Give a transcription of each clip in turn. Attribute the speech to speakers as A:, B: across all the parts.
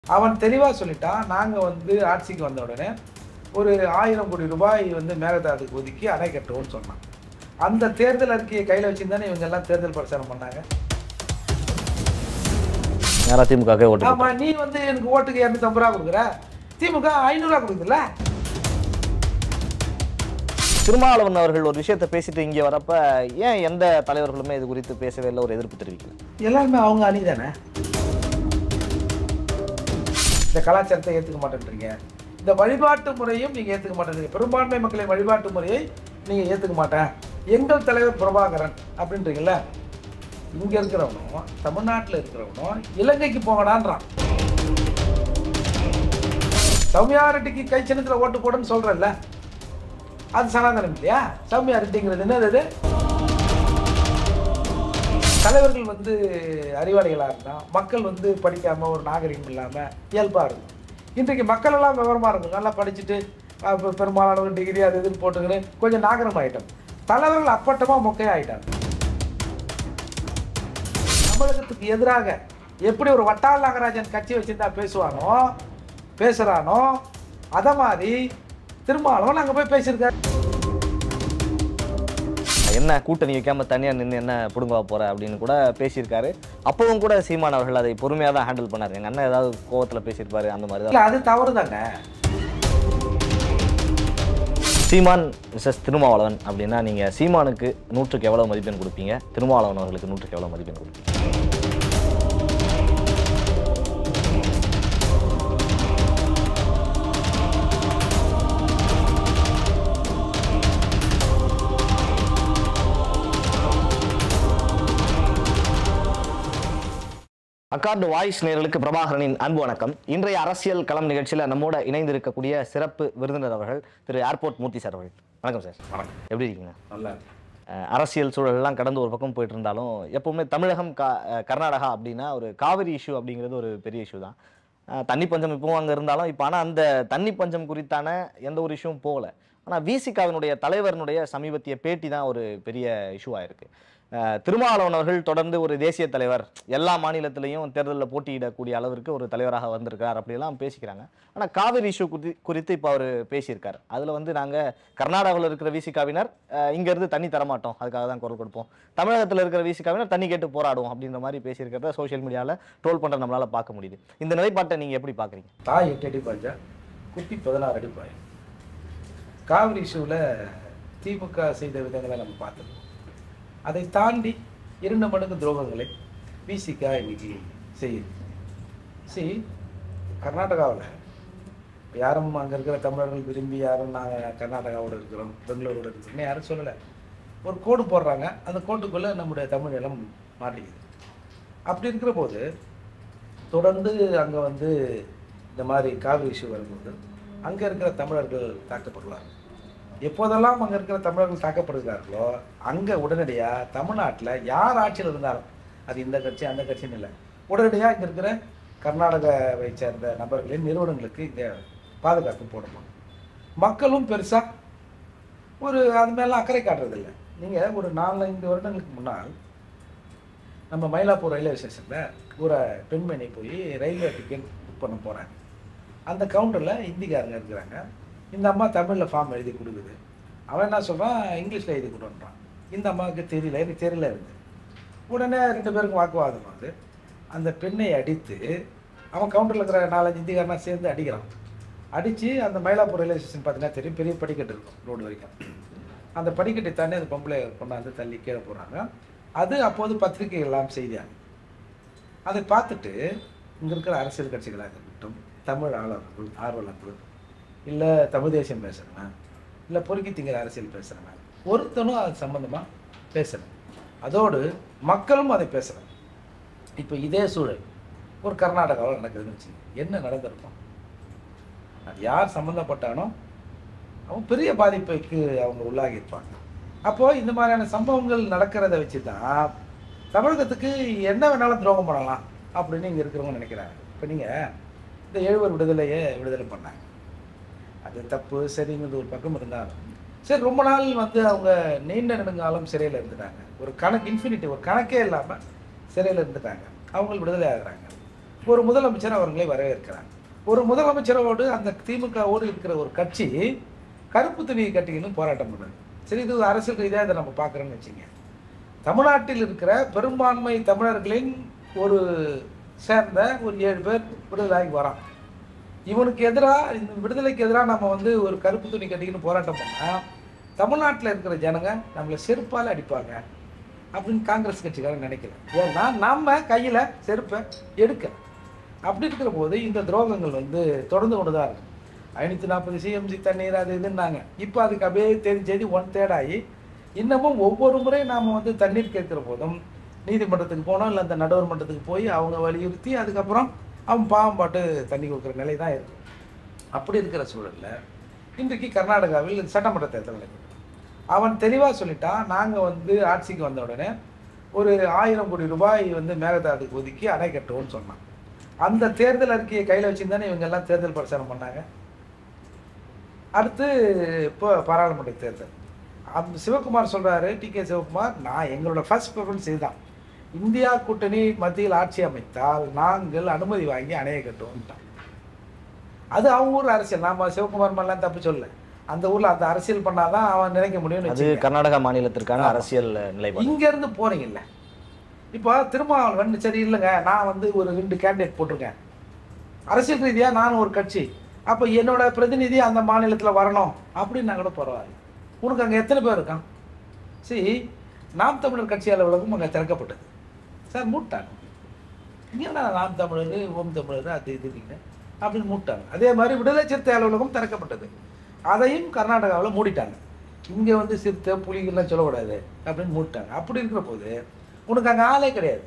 A: அவன் தெளிவாக சொல்லிட்டான் நாங்கள் வந்து ஆட்சிக்கு வந்த உடனே ஒரு ஆயிரம் கோடி ரூபாய் வந்து மேகதாதுக்கு ஒதுக்கி அணை கட்டுவோம்னு சொன்னான் அந்த தேர்தல் அறிக்கையை கையில் வச்சுருந்தானே இவங்க எல்லாம் தேர்தல் பிரச்சாரம் பண்ணாங்க
B: நேரா திமுக ஓட்டு
A: ஆமா நீ வந்து எனக்கு ஓட்டுக்கு இரநூத்தம்பது ரூபா கொடுக்குற திமுக ஐநூறுரூவா கொடுக்குதுல்ல
B: திருமாவளவன் அவர்கள் ஒரு விஷயத்தை பேசிட்டு இங்கே வரப்ப ஏன் எந்த தலைவர்களுமே இது குறித்து பேசவே இல்லை ஒரு எதிர்ப்பு தெரிவிக்கல
A: எல்லாருமே அவங்க அணி தானே இந்த கலாச்சாரத்தை ஏற்றுக்க மாட்டேன்றீங்க இந்த வழிபாட்டு முறையும் நீங்கள் ஏற்றுக்க மாட்டேன்றீங்க பெரும்பான்மை மக்களின் வழிபாட்டு முறையை நீங்கள் ஏற்றுக்க மாட்டேன் எங்கள் தலைவர் பிரபாகரன் அப்படின்றீங்கள இங்கே இருக்கிறவனும் தமிழ்நாட்டில் இருக்கிறவனும் இலங்கைக்கு போகடான்றான் சௌமியா ரெட்டிக்கு கை சின்னத்தில் ஓட்டு போடுன்னு சொல்கிறல்ல அது சனாதனம் இல்லையா சௌமியா ரெட்டிங்கிறது என்னது அது தலைவர்கள் வந்து அறிவாளிகளாக இருந்தால் மக்கள் வந்து படிக்காமல் ஒரு நாகரிகம் இல்லாமல் இயல்பாக இருக்கும் இன்றைக்கு மக்கள் எல்லாம் விவரமாக இருக்கும் நல்லா படிச்சுட்டு அஹ், பெ- பெரும்பாலானவர் டிகிரி அது இதுன்னு போட்டுக்கின்னு கொஞ்சம் நாகரம் ஆகிட்டோம் தலைவர்கள் அப்பட்டமாக மொக்கையாயிட்டாங்க தமிழகத்துக்கு எதிராக எப்படி ஒரு வட்டால் நாகராஜன் கட்சி வச்சிருந்தா பேசுவானோ பேசுகிறானோ அதை மாதிரி திருமாவளவன் அங்கே போய் பேசியிருக்காரு
B: என்ன கூட்டணி வைக்காம தனியா நின்று என்ன புடுங்கவா போற அப்படின்னு கூட பேசியிருக்காரு அப்பவும் கூட சீமான் அவர்கள் அதை பொறுமையாக தான் ஹேண்டில் பண்ணாரு எங்க அண்ணன் ஏதாவது கோவத்துல பேசியிருப்பாரு அந்த மாதிரி தான்
A: இல்லை அது தவறு தானே
B: சீமான் மிஸ்ஸஸ் திருமாவளவன் அப்படின்னா நீங்க சீமானுக்கு நூற்றுக்கு எவ்வளவு மதிப்பெண் கொடுப்பீங்க திருமாவளவன் அவர்களுக்கு நூற்றுக்கு எவ்வளவு மதிப்பெண் கொடுப்பீங்க அக்கார்டு வாய்ஸ் நேயர்களுக்கு பிரபாகரனின் அன்பு வணக்கம் இன்றைய அரசியல் களம் நிகழ்ச்சியில் நம்மோட இணைந்து இருக்கக்கூடிய சிறப்பு விருந்தினர் அவர்கள் திரு ஏர்போர்ட் மூர்த்தி சார் அவர்கள் வணக்கம் சார்
A: வணக்கம்
B: எப்படி இருக்கீங்க
A: நல்லா
B: அஹ் அரசியல் சூழலெல்லாம் கடந்து ஒரு பக்கம் போயிட்டு இருந்தாலும் எப்பவுமே தமிழகம் கா அஹ் கர்நாடகா அப்படின்னா ஒரு காவிரி இஷ்யூ அப்படிங்கிறது ஒரு பெரிய இஷ்யூ தான் அஹ் தண்ணி பஞ்சம் இப்பவும் அங்கே இருந்தாலும் இப்போ ஆனால் அந்த தண்ணி பஞ்சம் குறித்தான எந்த ஒரு இஷ்யூவும் போகல ஆனால் விசிகாவினுடைய தலைவரினுடைய சமீபத்திய பேட்டி தான் ஒரு பெரிய இஷ்யூவாக இருக்கு அஹ் திருமாவளவன் அவர்கள் தொடர்ந்து ஒரு தேசிய தலைவர் எல்லா மாநிலத்திலையும் தேர்தலில் போட்டியிடக்கூடிய அளவிற்கு ஒரு தலைவராக வந்திருக்கார் அப்படியெல்லாம் பேசிக்கிறாங்க ஆனால் காவிரி இஷ்யூ குறித்து குறித்து இப்போ அவர் பேசியிருக்கார் அதில் வந்து நாங்கள் கர்நாடகாவில் இருக்கிற விசிகாவினர் அஹ் இங்கேருந்து தண்ணி தரமாட்டோம் அதுக்காக தான் குரல் கொடுப்போம் தமிழகத்தில் இருக்கிற விசிகாவினர் தண்ணி கேட்டு போராடுவோம் அப்படின்ற மாதிரி பேசியிருக்கிறத சோஷியல் மீடியாவில் ட்ரோல் பண்ணுற நம்மளால பார்க்க முடியுது இந்த நிலைப்பாட்டை நீங்கள் எப்படி பார்க்குறீங்க
A: தாய் எட்டு அடி பாய்ச்சா குட்டி பதினாறு அடி பாயும் காவிரி இஷ்யூவில் திமுக செய்த விதங்களை நம்ம பார்த்தோம் அதை தாண்டி இரண்டு மடங்கு துரோகங்களை பிசிகா இன்னைக்கு செய்யுது சி கர்நாடகாவில் யாரும் அங்கே இருக்கிற தமிழர்கள் விரும்பி யாரும் நாங்கள் கர்நாடகாவோட இருக்கிறோம் பெங்களூரோட இருக்கிறோம்னு யாரும் சொல்லலை ஒரு கோடு போடுறாங்க அந்த கோட்டுக்குள்ளே நம்முடைய தமிழ் நிலம் மாட்டிக்குது அப்படி இருக்கிற போது தொடர்ந்து அங்கே வந்து இந்த மாதிரி காவிரி இஷ்யூ வரும்போது அங்கே இருக்கிற தமிழர்கள் தாக்கப்படுவாங்க எப்போதெல்லாம் அங்கே இருக்கிற தமிழர்கள் தாக்கப்படுகிறார்களோ அங்கே உடனடியாக தமிழ்நாட்டில் யார் ஆட்சியில் இருந்தாலும் அது இந்த கட்சி அந்த கட்சின்னு இல்லை உடனடியாக இங்கே இருக்கிற கர்நாடகாவை சேர்ந்த நபர்களின் நிறுவனங்களுக்கு இங்கே பாதுகாப்பு போடணும் மக்களும் பெருசாக ஒரு அது மேலாம் அக்கறை காட்டுறதில்லை நீங்கள் ஒரு நாலஞ்சு வருடங்களுக்கு முன்னால் நம்ம மயிலாப்பூர் ரயில்வே ஸ்டேஷனில் ஒரு பெண்மணி போய் ரயில்வே டிக்கெட் புக் பண்ண போகிறாங்க அந்த கவுண்டரில் ஹிந்திக்காரங்க இருக்கிறாங்க இந்த அம்மா தமிழில் ஃபார்ம் எழுதி கொடுக்குது அவன் என்ன சொல்கிறான் இங்கிலீஷில் எழுதி கொடுன்றான் இந்த அம்மாவுக்கு தெரியல எனக்கு தெரியல இருந்து உடனே ரெண்டு பேருக்கும் வாக்குவாதம் ஆகுது அந்த பெண்ணை அடித்து அவன் கவுண்டரில் இருக்கிற நாலஞ்சு ஹிந்திக்காரனா சேர்ந்து அடிக்கிறான் அடித்து அந்த மயிலாப்பூர் ரயில்வே ஸ்டேஷன் பார்த்தீங்கன்னா தெரியும் பெரிய படிக்கட்டு இருக்கும் ரோடு வரைக்கும் அந்த படிக்கட்டை தாண்டி அந்த பொம்பளை கொண்டாந்து தள்ளி கீழே போடுறாங்க அது அப்போது பத்திரிகை எல்லாம் செய்தியாங்க அதை பார்த்துட்டு இங்கே இருக்கிற அரசியல் கட்சிகளாக இருக்கட்டும் தமிழ் ஆர்வலர்கள் ஆர்வலர்கள் இல்லை தமிழ் தேசியம் பேசுகிறவன் இல்லை பொறுக்கி திங்கிற அரசியல் பேசுகிறவன் ஒருத்தனும் அது சம்மந்தமாக பேசலை அதோடு மக்களும் அதை பேசுகிறாங்க இப்போ இதே சூழல் ஒரு கர்நாடகாவில் நடக்குதுன்னு வச்சு என்ன நடந்திருக்கும் அது யார் சம்மந்தப்பட்டானோ அவன் பெரிய பாதிப்புக்கு அவங்க உள்ளாகி இருப்பாங்க அப்போது இந்த மாதிரியான சம்பவங்கள் நடக்கிறத வச்சு தான் தமிழகத்துக்கு என்ன வேணாலும் துரோகம் பண்ணலாம் அப்படின்னு இங்கே இருக்கிறவங்க நினைக்கிறாங்க இப்போ நீங்கள் இந்த எழுவர் விடுதலையை விடுதலை பண்ணாங்க அது தப்பு சரிங்கிறது ஒரு பக்கம் இருந்தாலும் சரி ரொம்ப நாள் வந்து அவங்க நீண்ட நெடுங்காலம் சிறையில் இருந்துட்டாங்க ஒரு கணக்கு இன்ஃபினிட்டி ஒரு கணக்கே இல்லாமல் சிறையில் இருந்துட்டாங்க அவங்க விடுதலை ஆகுறாங்க ஒரு முதலமைச்சர் அவர்களை வரவேற்கிறார் ஒரு முதலமைச்சரோடு அந்த திமுகவோடு இருக்கிற ஒரு கட்சி கருப்பு துணியை கட்டிக்கின்னு போராட்டம் பண்ணுது சரி இது ஒரு அரசியல் ரீதியாக இதை நம்ம பார்க்குறோன்னு வச்சுங்க தமிழ்நாட்டில் இருக்கிற பெரும்பான்மை தமிழர்களின் ஒரு சேர்ந்த ஒரு ஏழு பேர் விடுதலாகி வரான் இவனுக்கு எதிராக இந்த விடுதலைக்கு எதிராக நம்ம வந்து ஒரு கருப்பு துணி கட்டிக்கின்னு போராட்டம் பண்ணால் தமிழ்நாட்டில் இருக்கிற ஜனங்க நம்மளை செருப்பால் அடிப்பாங்க அப்படின்னு காங்கிரஸ் கட்சிக்காரன் நினைக்கல ஏன்னா நம்ம கையில் செருப்பை எடுக்க அப்படி இருக்கிற போது இந்த துரோகங்கள் வந்து தொடர்ந்து கொண்டு தான் இருக்கு ஐநூற்றி நாற்பது சிஎம்சி தண்ணீர் அது இதுன்னாங்க இப்போ அதுக்கு அப்படியே தேதி தேதி ஒன் தேடாகி இன்னமும் ஒவ்வொரு முறை நாம் வந்து தண்ணீர் கேட்குற போதும் நீதிமன்றத்துக்கு போனோம் இல்லை அந்த நடுவர் மன்றத்துக்கு போய் அவங்க வலியுறுத்தி அதுக்கப்புறம் அவன் பாவம் பாட்டு தண்ணி கொடுக்குற நிலை தான் இருக்கு அப்படி இருக்கிற சூழலில் இன்றைக்கு கர்நாடகாவில் சட்டமன்ற தேர்தல் நடக்குது அவன் தெளிவாக சொல்லிட்டான் நாங்கள் வந்து ஆட்சிக்கு வந்த உடனே ஒரு ஆயிரம் கோடி ரூபாய் வந்து மேகதாதுக்கு ஒதுக்கி அணை கட்டுவோம்னு சொன்னான் அந்த தேர்தல் அறிக்கையை கையில் வச்சுருந்தானே இவங்க எல்லாம் தேர்தல் பிரச்சாரம் பண்ணாங்க அடுத்து இப்போ பாராளுமன்ற தேர்தல் அந்த சிவகுமார் சொல்றாரு டி கே சிவகுமார் நான் எங்களோட ஃபர்ஸ்ட் ப்ரிஃபரன்ஸ் இதுதான் இந்தியா கூட்டணி மத்தியில் ஆட்சி அமைத்தால் நாங்கள் அனுமதி வாங்கி அணைய கட்டுவோம்ட்டான் அது அவங்க ஊர் அரசியல் நாம சிவகுமார் மாதிரிலாம் தப்பு சொல்லல அந்த ஊர்ல அந்த அரசியல் பண்ணாதான் அவன் நினைக்க முடியும்னு
B: அது
A: வச்சுக்கங்க.
B: கர்நாடகா மாநிலத்திற்கான
A: ஆமா.
B: அரசியல் நிலைப்பாடு
A: இங்க இருந்து போறீங்கல்ல இப்போ திருமாவளவன் சரி இல்லைங்க நான் வந்து ஒரு ரெண்டு கேண்டிடேட் போட்டிருக்கேன் அரசியல் ரீதியா நான் ஒரு கட்சி அப்போ என்னோட பிரதிநிதி அந்த மாநிலத்தில் வரணும் அப்படின்னா கூட பரவாயில்ல உனக்கு அங்கே எத்தனை பேர் இருக்கான் சரி நாம் தமிழர் கட்சி அலுவலகம் அங்கே திறக்கப்பட்டது சார் மூட்டாங்க இங்கே நாம் தமிழர் ஓம் தமிழர் அது இது இதுன்னு அப்படின்னு மூட்டாங்க அதே மாதிரி விடுதலை சிறுத்தை அலுவலகம் திறக்கப்பட்டது அதையும் கர்நாடகாவில் மூடிட்டாங்க இங்கே வந்து சிறுத்தை புலிகள்லாம் சொல்லக்கூடாது அப்படின்னு மூடிட்டாங்க அப்படி இருக்கிற போது உனக்கு அங்கே ஆளே கிடையாது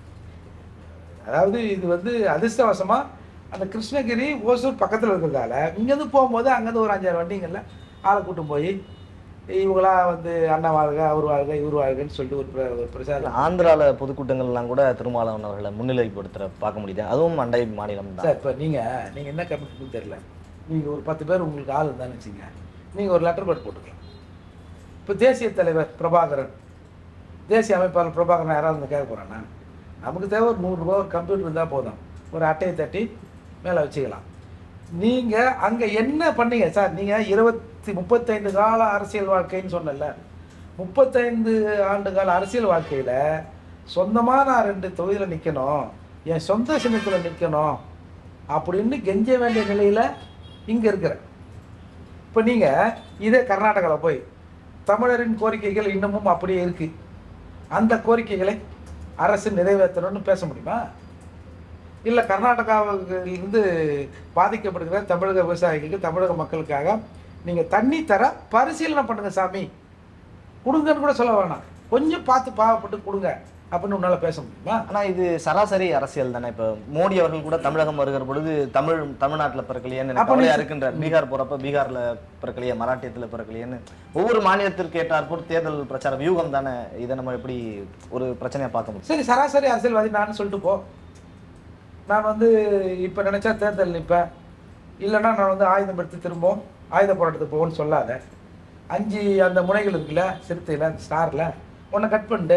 A: அதாவது இது வந்து அதிர்ஷ்டவசமாக அந்த கிருஷ்ணகிரி ஓசூர் பக்கத்தில் இருக்கிறதால இங்கேருந்து போகும்போது அங்கேருந்து ஒரு அஞ்சாறு வண்டிங்களில் ஆளை கூட்டு போய் இவங்களா வந்து அண்ணா வாழ்க அவர் வாழ்க இவர் வாழ்கன்னு சொல்லிட்டு ஒரு பிர- ஒரு பிரச்சாரம்
B: ஆந்திரால பொதுக்கூட்டங்கள்லாம் கூட திருமாவளவன் அவர்களை முன்னிலைப்படுத்துற பார்க்க முடியுது அதுவும் அண்டை மாநிலம் தான்
A: சார் இப்போ நீங்கள் நீங்கள் என்ன கமிட்மெண்ட் தெரியல நீங்கள் ஒரு பத்து பேர் உங்களுக்கு ஆள் இருந்தான்னு வச்சுங்க நீங்கள் ஒரு லெட்டர் பேட் போட்டுக்கலாம் இப்போ தேசிய தலைவர் பிரபாகரன் தேசிய அமைப்பாளர் பிரபாகரன் யாராவது வந்து கேட்க போகிறானா நமக்கு தேவை ஒரு நூறுரூவா ஒரு கம்ப்யூட்டர் இருந்தால் போதும் ஒரு அட்டையை தட்டி மேலே வச்சுக்கலாம் நீங்கள் அங்கே என்ன பண்ணீங்க சார் நீங்கள் இருபத்தி முப்பத்தைந்து கால அரசியல் வாழ்க்கைன்னு சொன்னல முப்பத்தைந்து ஆண்டு கால அரசியல் வாழ்க்கையில் சொந்தமாக நான் ரெண்டு தொகுதியில் நிற்கணும் என் சொந்த சின்னத்தில் நிற்கணும் அப்படின்னு கெஞ்ச வேண்டிய நிலையில் இங்கே இருக்கிறேன் இப்போ நீங்கள் இதே கர்நாடகாவில் போய் தமிழரின் கோரிக்கைகள் இன்னமும் அப்படியே இருக்கு அந்த கோரிக்கைகளை அரசு நிறைவேற்றணும்னு பேச முடியுமா இல்லை கர்நாடகாவிலிருந்து பாதிக்கப்படுகிற தமிழக விவசாயிகளுக்கு தமிழக மக்களுக்காக நீங்கள் தண்ணி தர பரிசீலனை பண்ணுங்க சாமி கொடுங்கன்னு கூட சொல்ல வேணாம் கொஞ்சம் பார்த்து பாவப்பட்டு கொடுங்க அப்படின்னு உன்னால பேச முடியுமா
B: ஆனா இது சராசரி அரசியல் தானே இப்ப மோடி அவர்கள் கூட தமிழகம் வருகிற பொழுது தமிழ் தமிழ்நாட்டுல பிறக்கலையேன்னு எனக்கு
A: அப்ப நீ-
B: கவலையா இருக்கின்றார் பீகார் போறப்ப பீகார்ல பிறக்கலையே மராட்டியத்துல பிறக்கலையேன்னு ஒவ்வொரு மாநிலத்திற்கு ஏற்றாற்போல் தேர்தல் பிரச்சார வியூகம் தானே இதை நம்ம எப்படி ஒரு பிரச்சனையா பார்க்க முடியும்
A: சரி சராசரி அரசியல்வாதி நான் சொல்லிட்டு போ நான் வந்து இப்போ நினச்சா தேர்தல் நிற்பேன் இல்லைன்னா நான் வந்து ஆயுதம் எடுத்து திரும்பவும் ஆயுத போராட்டத்துக்கு போவோன்னு சொல்லாத அஞ்சு அந்த முனைகள் இருக்குல்ல சிறுத்தையில் ஸ்டாரில் ஒன்றை கட் பண்ணிட்டு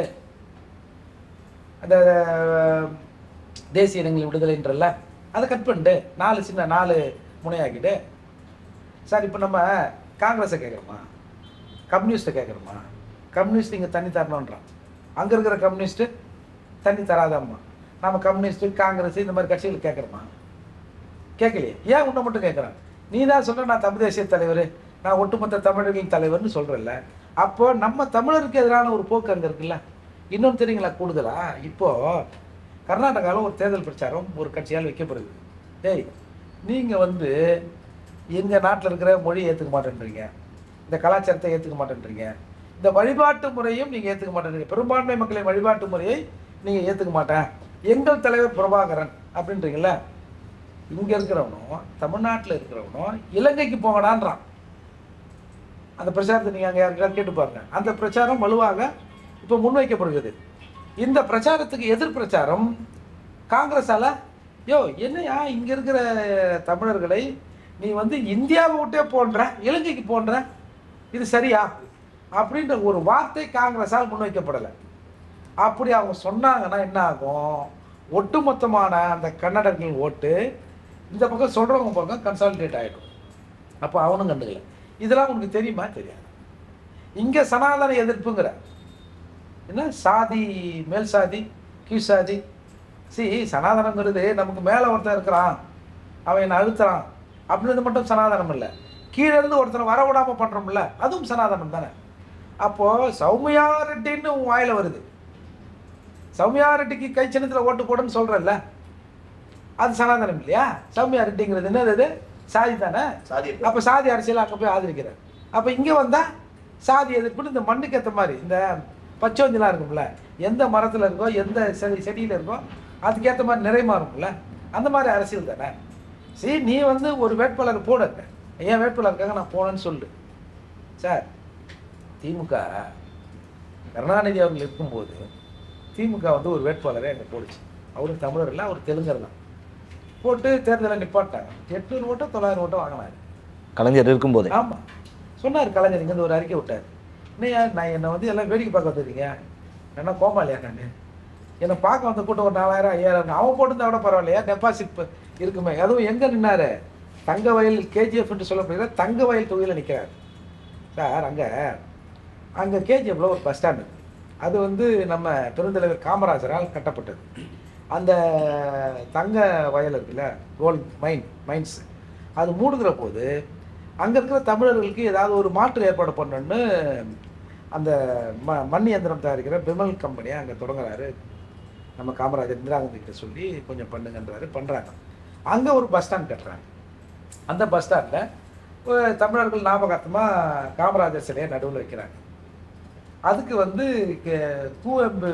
A: அந்த அஹ், தேசிய இனங்கள் விடுதலைன்றல்ல அதை கட் பண்ணிட்டு நாலு சின்ன நாலு முனையாக்கிட்டு சார் இப்போ நம்ம காங்கிரஸை கேட்குறோமா கம்யூனிஸ்ட்டை கேட்குறோமா கம்யூனிஸ்ட் இங்கே தண்ணி தரணுன்றான் அங்கே இருக்கிற கம்யூனிஸ்ட்டு தண்ணி தராதாம்மா நம்ம கம்யூனிஸ்ட்டு காங்கிரஸ் இந்த மாதிரி கட்சிகள் கேட்குறோமா கேட்கலையே ஏன் உன்னை மட்டும் கேட்குறான் நீ தான் சொல்ற நான் தமிழ் தேசிய தலைவர் நான் ஒட்டுமொத்த தமிழர்களின் தலைவர்னு சொல்கிறல்ல அப்போ நம்ம தமிழருக்கு எதிரான ஒரு போக்கு அங்கே இருக்குல்ல இன்னொன்று தெரியுங்களா கூடுதலா இப்போ கர்நாடகாவில் ஒரு தேர்தல் பிரச்சாரம் ஒரு கட்சியால் வைக்கப்படுது டேய் நீங்கள் வந்து எங்கள் நாட்டில் இருக்கிற மொழியை ஏற்றுக்க மாட்டேன்றீங்க இந்த கலாச்சாரத்தை ஏற்றுக்க மாட்டேன்றீங்க இந்த வழிபாட்டு முறையும் நீங்கள் ஏற்றுக்க மாட்டேன்றீங்க பெரும்பான்மை மக்களின் வழிபாட்டு முறையை நீங்கள் ஏற்றுக்க மாட்டேன் எங்கள் தலைவர் பிரபாகரன் அப்படின்றீங்கள இங்கே இருக்கிறவனும் தமிழ்நாட்டில் இருக்கிறவனும் இலங்கைக்கு போங்கடான்றான் அந்த பிரச்சாரத்தை நீங்கள் அங்கே யாருக்காவது கேட்டு பாருங்க அந்த பிரச்சாரம் வலுவாக இப்போ முன்வைக்கப்படுகிறது இந்த பிரச்சாரத்துக்கு எதிர் பிரச்சாரம் காங்கிரஸால யோ என்னையா இங்கே இருக்கிற தமிழர்களை நீ வந்து இந்தியாவை விட்டே போன்ற இலங்கைக்கு போன்ற இது சரியா அப்படின்ற ஒரு வார்த்தை காங்கிரஸால் முன்வைக்கப்படலை அப்படி அவங்க சொன்னாங்கன்னா என்ன ஆகும் ஒட்டுமொத்தமான அந்த கன்னடர்கள் ஓட்டு இந்த பக்கம் சொல்கிறவங்க பக்கம் கன்சாலிடேட் ஆகிடும் அப்போ அவனும் கண்டுக்கல இதெல்லாம் உனக்கு தெரியுமா தெரியாது இங்கே சனாதன எதிர்ப்புங்கிற என்ன சாதி மேல் சாதி கீழ் சாதி சி சனாதனங்கிறது நமக்கு மேலே ஒருத்தன் இருக்கிறான் அவன் என்னை அழுத்துறான் அப்படின்றது மட்டும் சனாதனம் இல்லை கீழே இருந்து ஒருத்தனை வர விடாம பண்ணுறோம்ல அதுவும் சனாதனம் தானே அப்போது சௌமியா ரெட்டின்னு உன் வாயில் வருது சௌமியா ரெட்டிக்கு கை சின்னத்தில் ஓட்டு போடுன்னு சொல்கிறல்ல அது சனாதனம் இல்லையா சௌமியா ரெட்டிங்கிறது என்னது அது சாதி தானே
B: சாதி
A: அப்போ சாதி அரசியல் அங்கே போய் ஆதரிக்கிறார் அப்போ இங்கே வந்தால் சாதி எதிர்ப்புன்னு இந்த மண்ணுக்கு ஏற்ற மாதிரி இந்த பச்சோந்திலாம் இருக்கும்ல எந்த மரத்தில் இருக்கோ எந்த செடி செடியில் இருக்கோ அதுக்கேற்ற மாதிரி நிறை மாறும்ல அந்த மாதிரி அரசியல் தானே சரி நீ வந்து ஒரு வேட்பாளர் போடுங்க ஏன் வேட்பாளருக்காக நான் போனேன்னு சொல்லு சார் திமுக கருணாநிதி அவர்கள் இருக்கும்போது திமுக வந்து ஒரு வேட்பாளரை அங்கே போடுச்சு அவரும் தமிழர் இல்லை அவர் தெலுங்கர் தான் போட்டு தேர்தலை நிப்பாட்டாங்க எட்நூறு ஓட்டோ தொள்ளாயிரம் ஓட்டோ வாங்கினாரு
B: கலைஞர் இருக்கும்போதே
A: ஆமாம் சொன்னார் கலைஞர் இங்கேருந்து ஒரு அறிக்கை விட்டார் என்னையா நான் என்னை வந்து எல்லாம் வேடிக்கை பார்க்க வந்துருக்கீங்க என்ன கோமாளியா நான் என்னை பார்க்க வந்த கூட்டம் ஒரு நாலாயிரம் ஐயாயிரம் அவன் போட்டிருந்தா விட பரவாயில்லையா டெபாசிட் இருக்குமே அதுவும் எங்கே நின்னாரு தங்க வயல் கேஜிஎஃப் என்று சொல்லப்படுகிற தங்க வயல் தொகுதியில் நிற்கிறார் சார் அங்கே அங்கே கேஜிஎஃப்ல ஒரு பஸ் ஸ்டாண்டு இருக்கு. அது வந்து நம்ம பெருந்தலைவர் காமராஜரால் கட்டப்பட்டது அந்த தங்க வயல் இருக்குல்ல கோல்ட் மைன் மைன்ஸ் அது மூடுகிற போது அங்கே இருக்கிற தமிழர்களுக்கு ஏதாவது ஒரு மாற்று ஏற்பாடு பண்ணணுன்னு அந்த ம மண் இயந்திரம் தயாரிக்கிற பிமல் கம்பெனியை அங்கே தொடங்குறாரு நம்ம காமராஜர் இந்திரா காந்தி கிட்ட சொல்லி கொஞ்சம் பண்ணுங்கன்றாரு பண்ணுறாங்க அங்கே ஒரு பஸ் ஸ்டாண்ட் கட்டுறாங்க அந்த பஸ் ஸ்டாண்டில் தமிழர்கள் ஞாபகார்த்தமாக காமராஜர் சிலையை நடுவில் வைக்கிறாங்க அதுக்கு வந்து கே- கூவெம்பு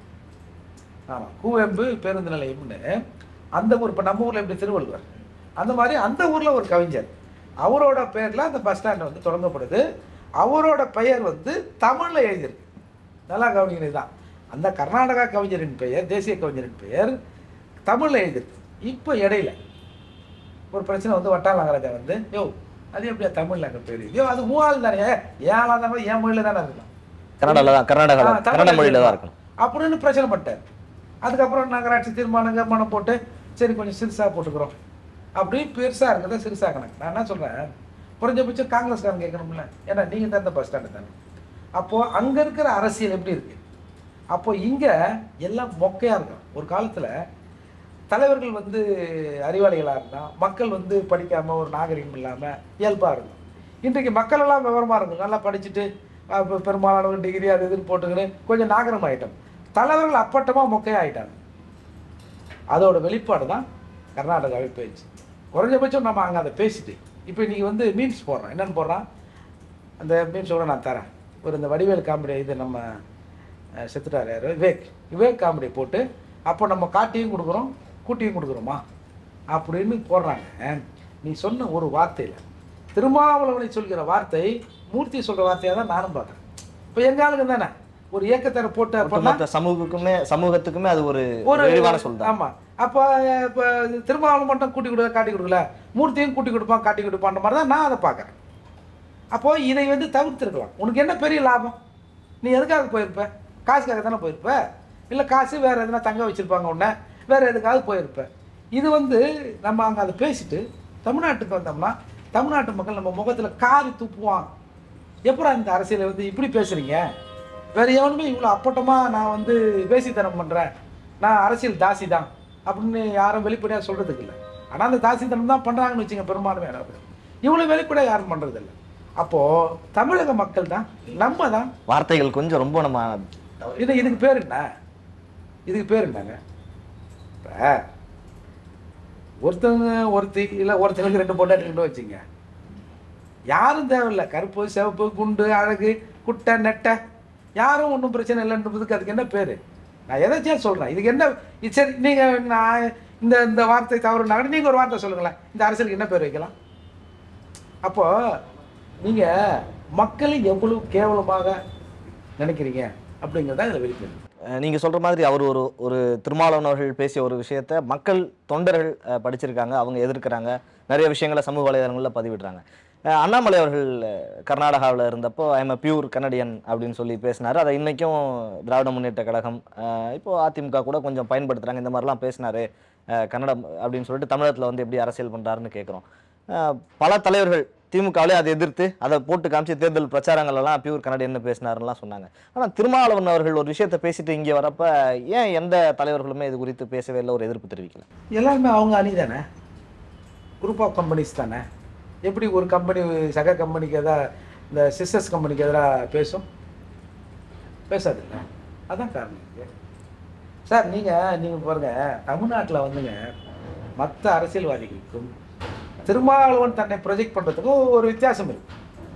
A: ஆமாம் கூவெம்பு பேருந்து நிலையம்னு அந்த ஊர் இப்போ நம்ம ஊரில் எப்படி திருவள்ளுவர் அந்த மாதிரி அந்த ஊரில் ஒரு கவிஞர் அவரோட பேரில் அந்த பஸ் ஸ்டாண்ட் வந்து தொடங்கப்படுது அவரோட பெயர் வந்து தமிழில் எழுதியிருக்கு நல்லா கவனிக்கிறது தான் அந்த கர்நாடகா கவிஞரின் பெயர் தேசிய கவிஞரின் பெயர் தமிழில் எழுதியிருக்கு இப்போ இடையில ஒரு பிரச்சனை வந்து வட்டார நாகராஜா வந்து யோ அது எப்படியா தமிழில் அங்கே பேர் யோ அது மூவாள் தானே ஏழாம் தானே என் மொழியில் தானே இருக்கணும்
B: கர்நாடகா தான் கர்நாடகா
A: ஆ,
B: கன்னட
A: தமிழ்ல
B: மொழியில தான்
A: எழுதிருக்கலாம்.
B: இருக்கணும்
A: அப்படின்னு பிரச்சனை பண்ணிட்டார் அதுக்கப்புறம் நகராட்சி தீர்மானம் கீர்மானம் போட்டு சரி கொஞ்சம் சிறுசாக போட்டுக்கிறோம் அப்படி பெருசாக இருக்கிறத சிறுசாக கணக்கு நான் என்ன சொல்கிறேன் குறைஞ்சபட்சம் காங்கிரஸ்காரன் கேட்கணும்ல ஏன்னா நீங்கள் தான் இந்த பஸ் ஸ்டாண்டு தானே அப்போது அங்கே இருக்கிற அரசியல் எப்படி இருக்கு அப்போ இங்கே எல்லாம் மொக்கையாக இருக்கும் ஒரு காலத்தில் தலைவர்கள் வந்து அறிவாளிகளாக இருந்தால் மக்கள் வந்து படிக்காமல் ஒரு நாகரிகம் இல்லாமல் இயல்பாக இருக்கும் இன்றைக்கு மக்கள் எல்லாம் விவரமாக இருக்கும் நல்லா படிச்சுட்டு அஹ், பெ- பெரும்பாலானவர் டிகிரி அது இதுன்னு போட்டுக்கின்னு கொஞ்சம் நாகரம் ஆகிட்டோம் தலைவர்கள் அப்பட்டமாக மொக்கையாகிட்டாங்க அதோட வெளிப்பாடு தான் கர்நாடகாவே போயிடுச்சு குறைஞ்சபட்சம் நம்ம அங்கே அதை பேசிட்டு இப்போ இன்னைக்கு வந்து மீம்ஸ் போடுறோம் என்னென்னு போடுறான் அந்த மீம்ஸோட நான் தரேன் ஒரு இந்த வடிவேல் காமெடி இது நம்ம அஹ், செத்துட்டார் யார் விவேக் விவேக் காமெடி போட்டு அப்போ நம்ம காட்டியும் கொடுக்குறோம் கூட்டியும் கொடுக்குறோமா அப்படின்னு போடுறாங்க நீ சொன்ன ஒரு வார்த்தையில் திருமாவளவனை சொல்கிற வார்த்தை மூர்த்தி சொல்கிற வார்த்தையாக தான் நானும் பார்க்குறேன் இப்போ எங்கள் ஆளுங்க தானே ஒரு இயக்கத்தரை போட்டு அப்படின்னா
B: ஒட்டுமொத்த சமூகத்துக்குமே சமூகத்துக்குமே அது ஒரு
A: ஒரு
B: விரிவான சொல் தான்
A: ஆமா அப்போ இப்போ திருமாவளவன் மட்டும் கூட்டி கொடுக்க காட்டி கொடுக்கல மூர்த்தியும் கூட்டி கொடுப்பான் காட்டி கொடுப்பான்ற மாதிரி தான் நான் அதை பார்க்குறேன் அப்போ இதை வந்து தவிர்த்திருக்கலாம் உனக்கு என்ன பெரிய லாபம் நீ எதுக்காக போயிருப்ப காசுக்காக தானே போயிருப்ப இல்லை காசு வேற எதுனா தங்க வச்சிருப்பாங்க உன்னை வேற எதுக்காவது போயிருப்ப இது வந்து நம்ம அங்கே அதை பேசிட்டு தமிழ்நாட்டுக்கு வந்தோம்னா தமிழ்நாட்டு மக்கள் நம்ம முகத்தில் காரி துப்புவான் எப்படா இந்த அரசியலை வந்து இப்படி பேசுறீங்க வேற எவனுமே இவ்வளோ அப்பட்டமாக நான் வந்து பேசித்தனம் பண்ணுறேன் நான் அரசியல் தாசி தான் அப்படின்னு யாரும் வெளிப்படையாக சொல்கிறதுக்கு இல்லை ஆனால் அந்த தாசித்தனம் தான் பண்ணுறாங்கன்னு வச்சுங்க பெரும்பான்மை பேர் இவ்வளோ வெளிப்படையாக யாரும் பண்ணுறதில்ல அப்போது தமிழக மக்கள் தான் நம்ம தான்
B: வார்த்தைகள் கொஞ்சம் ரொம்ப நம்ம
A: இது இதுக்கு பேர் என்ன இதுக்கு பேர் என்னங்க இப்போ ஒருத்தவங்க ஒருத்தி இல்லை ஒருத்தனுக்கு ரெண்டு பொண்டாட்டி ரெண்டு வச்சுங்க யாரும் தேவையில்லை கருப்பு சிவப்பு குண்டு அழகு குட்டை நெட்டை யாரும் ஒன்றும் பிரச்சனை இல்லைன்றதுக்கு அதுக்கு என்ன பேர் நான் எதாச்சும் சொல்கிறேன் இதுக்கு என்ன இது சரி நீங்கள் நான் இந்த இந்த வார்த்தை தவறுனா நீங்கள் ஒரு வார்த்தை சொல்லுங்களேன் இந்த அரசியலுக்கு என்ன பேர் வைக்கலாம் அப்போது நீங்கள் மக்களை எவ்வளவு கேவலமாக நினைக்கிறீங்க அப்படிங்கிறத இதில் வெளிப்படுது
B: அஹ் நீங்க சொல்ற மாதிரி அவர் ஒரு ஒரு திருமாவளவன் அவர்கள் பேசிய ஒரு விஷயத்த மக்கள் தொண்டர்கள் அஹ், படிச்சிருக்காங்க அவங்க எதிர்க்கிறாங்க நிறைய விஷயங்களை சமூக வலைதளங்கள்ல பதிவிடுறாங்க அஹ் அண்ணாமலை அவர்கள் கர்நாடகாவில் இருந்தப்போ ஐம் a பியூர் கனடியன் அப்படின்னு சொல்லி பேசினாரு அதை இன்னைக்கும் திராவிட முன்னேற்ற கழகம் அஹ் இப்போ அதிமுக கூட கொஞ்சம் பயன்படுத்துறாங்க இந்த மாதிரிலாம் பேசினாரு அஹ் கன்னடம் அப்படின்னு சொல்லிட்டு தமிழகத்தில் வந்து எப்படி அரசியல் பண்றாருன்னு கேட்குறோம் பல தலைவர்கள் திமுகவிலே அதை எதிர்த்து அதை போட்டு காமிச்சு தேர்தல் பிரச்சாரங்கள் எல்லாம் பியூர் கனடியன்னு பேசினாருலாம் சொன்னாங்க ஆனால் திருமாவளவன் அவர்கள் ஒரு விஷயத்தை பேசிட்டு இங்கே வரப்ப ஏன் எந்த தலைவர்களுமே இது குறித்து பேசவே இல்லை ஒரு எதிர்ப்பு தெரிவிக்கல
A: எல்லாருமே அவங்க அணி தானே குரூப் ஆஃப் கம்பெனிஸ் தானே எப்படி ஒரு கம்பெனி சக கம்பெனிக்கு எதாவது இந்த சிஸ்டர்ஸ் கம்பெனிக்கு எதிராக பேசும் பேசாதுல்ல அதான் காரணம் இருக்கு சார் நீங்கள் நீங்கள் பாருங்கள் தமிழ்நாட்டில் வந்துங்க மற்ற அரசியல்வாதிகளுக்கும் திருமாவளவன் தன்னை ப்ரொஜெக்ட் பண்ணுறதுக்கும் ஒரு வித்தியாசம் இருக்கு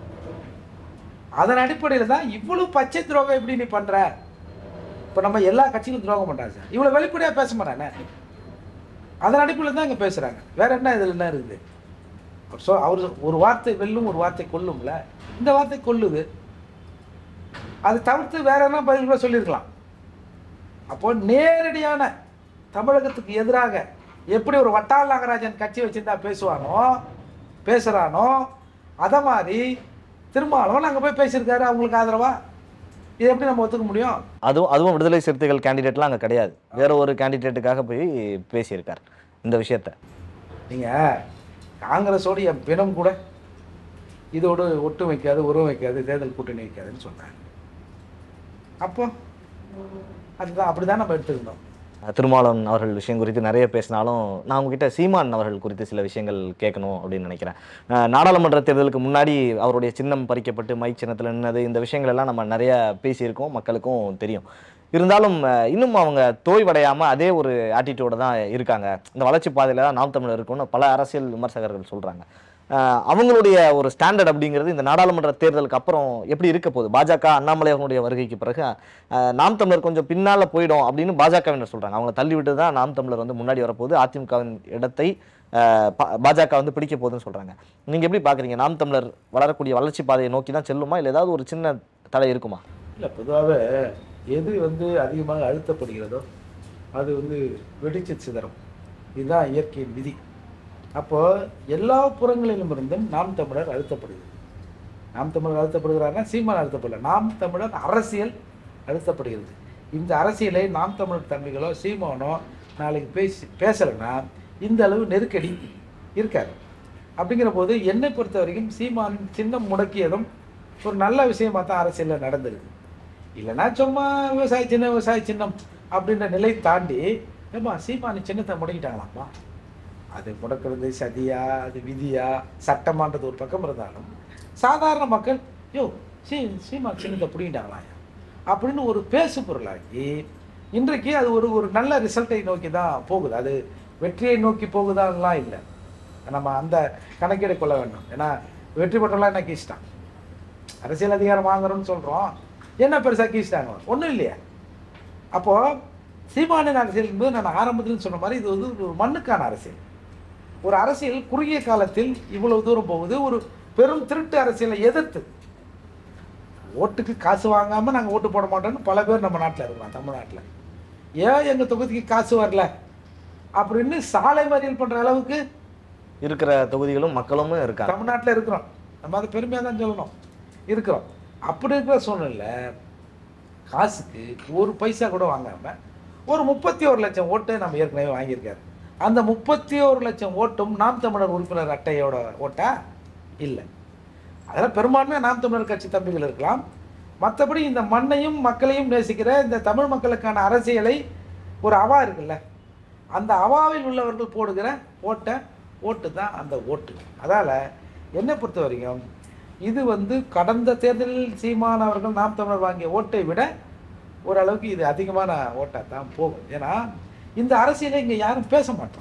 A: அதன் அடிப்படையில் தான் இவ்வளவு பச்சை துரோகம் எப்படி நீ பண்ணுற இப்போ நம்ம எல்லா கட்சிகளும் துரோகம் பண்ணுறாங்க சார் இவ்வளோ வெளிப்படையாக பேச மாட்டானே அதன் அடிப்படையில் தான் இங்கே பேசுகிறாங்க வேற என்ன இதில் என்ன இருக்குது ஸோ அவர் ஒரு வார்த்தை வெல்லும் ஒரு வார்த்தை கொல்லும்ல இந்த வார்த்தை கொல்லுது அது தவிர்த்து வேற என்ன பதில் கூட சொல்லியிருக்கலாம் அப்போ நேரடியான தமிழகத்துக்கு எதிராக எப்படி ஒரு வட்டால் நாகராஜன் கட்சி வச்சிருந்தா பேசுவானோ பேசுகிறானோ அதை மாதிரி திருமாவளவன் அங்கே போய் பேசியிருக்காரு அவங்களுக்கு ஆதரவா இதை எப்படி நம்ம ஒத்துக்க முடியும்
B: அதுவும் அதுவும் விடுதலை சிறுத்தைகள் கேண்டிடேட்லாம் அங்கே கிடையாது வேற ஒரு கேண்டிடேட்டுக்காக போய் பேசியிருக்கார் இந்த விஷயத்த
A: நீங்கள் காங்கிரஸோடு என் பிணம் கூட இதோடு ஒட்டு வைக்காது உருவம் வைக்காது தேர்தல் கூட்டணி வைக்காதுன்னு சொன்னாங்க அப்போ அதுதான் அப்படி தான் நம்ம எடுத்துருந்தோம்
B: திருமாவளவன் அவர்கள் விஷயம் குறித்து நிறைய பேசினாலும் நான் உங்ககிட்ட சீமான் அவர்கள் குறித்து சில விஷயங்கள் கேட்கணும் அப்படின்னு நினைக்கிறேன் அஹ் நாடாளுமன்ற தேர்தலுக்கு முன்னாடி அவருடைய சின்னம் பறிக்கப்பட்டு மைக் சின்னத்தில் நின்னது இந்த விஷயங்கள் எல்லாம் நம்ம நிறைய பேசியிருக்கோம் மக்களுக்கும் தெரியும் இருந்தாலும் அஹ், இன்னும் அவங்க தோய்வடையாமல் அதே ஒரு ஆட்டிடியூட தான் இருக்காங்க இந்த வளர்ச்சி பாதையில் தான் நாம் தமிழர் இருக்கும்னு பல அரசியல் விமர்சகர்கள் சொல்கிறாங்க அவங்களுடைய ஒரு ஸ்டாண்டர்ட் அப்படிங்கிறது இந்த நாடாளுமன்ற தேர்தலுக்கு அப்புறம் எப்படி இருக்க போகுது பாஜக அண்ணாமலை அவர்களுடைய வருகைக்கு பிறகு அஹ், நாம் தமிழர் கொஞ்சம் பின்னால போயிடும் அப்படின்னு பாஜகவினர் சொல்றாங்க அவங்கள தள்ளி விட்டு தான் நாம் தமிழர் வந்து முன்னாடி வரப்போகுது அதிமுகவின் இடத்தை அஹ், பா- பாஜக வந்து பிடிக்க போகுதுன்னு சொல்றாங்க நீங்க எப்படி பாக்குறீங்க நாம் தமிழர் வளரக்கூடிய வளர்ச்சி பாதையை நோக்கி தான் செல்லுமா இல்லை ஏதாவது ஒரு சின்ன தடை இருக்குமா
A: இல்லை பொதுவாகவே எது வந்து அதிகமாக அழுத்தப்படுகிறதோ அது வந்து வெடிச்சு சிதறும் இதுதான் இயற்கையின் விதி அப்போ எல்லா புறங்களிலும் இருந்தும் நாம் தமிழர் அழுத்தப்படுகிறது நாம் தமிழர் அழுத்தப்படுகிறார்னா சீமான் அழுத்தப்படல நாம் தமிழர் அரசியல் அழுத்தப்படுகிறது இந்த அரசியலை நாம் தமிழர் தம்பிகளோ சீமானோ நாளைக்கு பேசி பேசலைன்னா இந்த அளவு நெருக்கடி இருக்காது அப்படிங்கிற போது என்னை பொறுத்த வரைக்கும் சீமான் சின்னம் முடக்கியதும் ஒரு நல்ல விஷயமா தான் அரசியலில் நடந்திருக்கு இல்லைன்னா சும்மா விவசாய சின்னம் விவசாய சின்னம் அப்படின்ற நிலை தாண்டி ஏம்மா சீமானி சின்னத்தை முடக்கிட்டாங்களாம்மா அது முடக்கிறது சதியா அது விதியா சட்டமான்றது ஒரு பக்கம் இருந்தாலும் சாதாரண மக்கள் யோ சீ சீமா சின்னத்தை பிடிங்கிட்டாங்களா அப்படின்னு ஒரு பேசு பொருளாக்கி இன்றைக்கு அது ஒரு ஒரு நல்ல ரிசல்ட்டை நோக்கி தான் போகுது அது வெற்றியை நோக்கி போகுதான்லாம் இல்லை நம்ம அந்த கணக்கீடை கொள்ள வேண்டும் ஏன்னா வெற்றி பெற்றலாம் என்ன கீச்சிட்டான் அரசியல் அதிகாரம் வாங்குறோம்னு சொல்கிறோம் என்ன பெருசாக கீச்சிட்டாங்க ஒன்றும் இல்லையா அப்போது சீமானின் அரசியல் என்பது நான் ஆரம்பத்தில் சொன்ன மாதிரி இது வந்து ஒரு மண்ணுக்கான அரசியல் ஒரு அரசியல் குறுகிய காலத்தில் இவ்வளவு தூரம் போகுது ஒரு பெரும் திருட்டு அரசியலை எதிர்த்து ஓட்டுக்கு காசு வாங்காமல் நாங்கள் ஓட்டு போட மாட்டோம்னு பல பேர் நம்ம நாட்டில் இருக்கிறோம் தமிழ்நாட்டில் ஏன் எங்கள் தொகுதிக்கு காசு வரல அப்படின்னு சாலை மறியல் பண்ணுற அளவுக்கு
B: இருக்கிற தொகுதிகளும் மக்களும் இருக்காங்க
A: தமிழ்நாட்டில் இருக்கிறோம் நம்ம அதை பெருமையாக தான் சொல்லணும் இருக்கிறோம் அப்படி இருக்கிற சூழ்நிலை காசுக்கு ஒரு பைசா கூட வாங்காம ஒரு முப்பத்தி ஒரு லட்சம் ஓட்டு நம்ம ஏற்கனவே வாங்கியிருக்காரு அந்த முப்பத்தி ஒரு லட்சம் ஓட்டும் நாம் தமிழர் உறுப்பினர் அட்டையோட ஓட்டா இல்லை அதெல்லாம் பெரும்பான்மையாக நாம் தமிழர் கட்சி தம்பிகள் இருக்கலாம் மற்றபடி இந்த மண்ணையும் மக்களையும் நேசிக்கிற இந்த தமிழ் மக்களுக்கான அரசியலை ஒரு அவா இருக்குல்ல அந்த அவாவில் உள்ளவர்கள் போடுகிற ஓட்டை ஓட்டு தான் அந்த ஓட்டு அதால் என்னை பொறுத்த வரைக்கும் இது வந்து கடந்த தேர்தலில் சீமான் அவர்கள் நாம் தமிழர் வாங்கிய ஓட்டை விட ஓரளவுக்கு இது அதிகமான ஓட்டாக தான் போகும் ஏன்னா இந்த அரசியலை இங்கே யாரும் பேச மாட்டோம்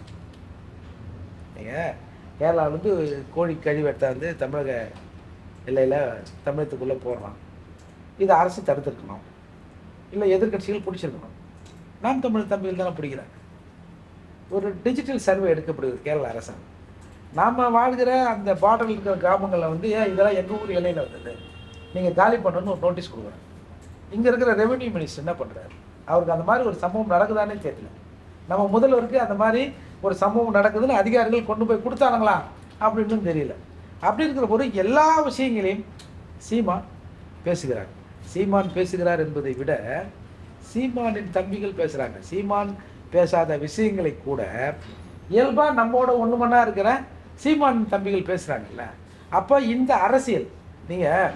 A: நீங்கள் கேரளாவிலேருந்து கோழி கழிவெடுத்த வந்து தமிழக எல்லையில் தமிழகத்துக்குள்ளே போடுறான் இதை அரசு தடுத்திருக்கணும் இல்லை எதிர்க்கட்சிகள் பிடிச்சிருக்கணும் நாம் தமிழ் தம்பிகள் தானே பிடிக்கிறாங்க ஒரு டிஜிட்டல் சர்வே எடுக்கப்படுது கேரள அரசாங்கம் நாம் வாழ்கிற அந்த பார்டரில் இருக்கிற கிராமங்களில் வந்து ஏன் இதெல்லாம் எங்கள் ஊர் எல்லையில் வந்தது நீங்கள் காலி பண்ணணும்னு ஒரு நோட்டீஸ் கொடுக்குறேன் இங்கே இருக்கிற ரெவென்யூ மினிஸ்டர் என்ன பண்ணுறாரு அவருக்கு அந்த மாதிரி ஒரு சம்பவம் நடக்குதானே தெரியல நம்ம முதல்வருக்கு அந்த மாதிரி ஒரு சம்பவம் நடக்குதுன்னு அதிகாரிகள் கொண்டு போய் கொடுத்தானுங்களா அப்படின்னு தெரியல அப்படி இருக்கிற போது எல்லா விஷயங்களையும் சீமான் பேசுகிறார் சீமான் பேசுகிறார் என்பதை விட சீமானின் தம்பிகள் பேசுகிறாங்க சீமான் பேசாத விஷயங்களை கூட இயல்பாக நம்மோட ஒன்று மணி இருக்கிற சீமான் தம்பிகள் பேசுகிறாங்கல்ல அப்போ இந்த அரசியல் நீங்கள்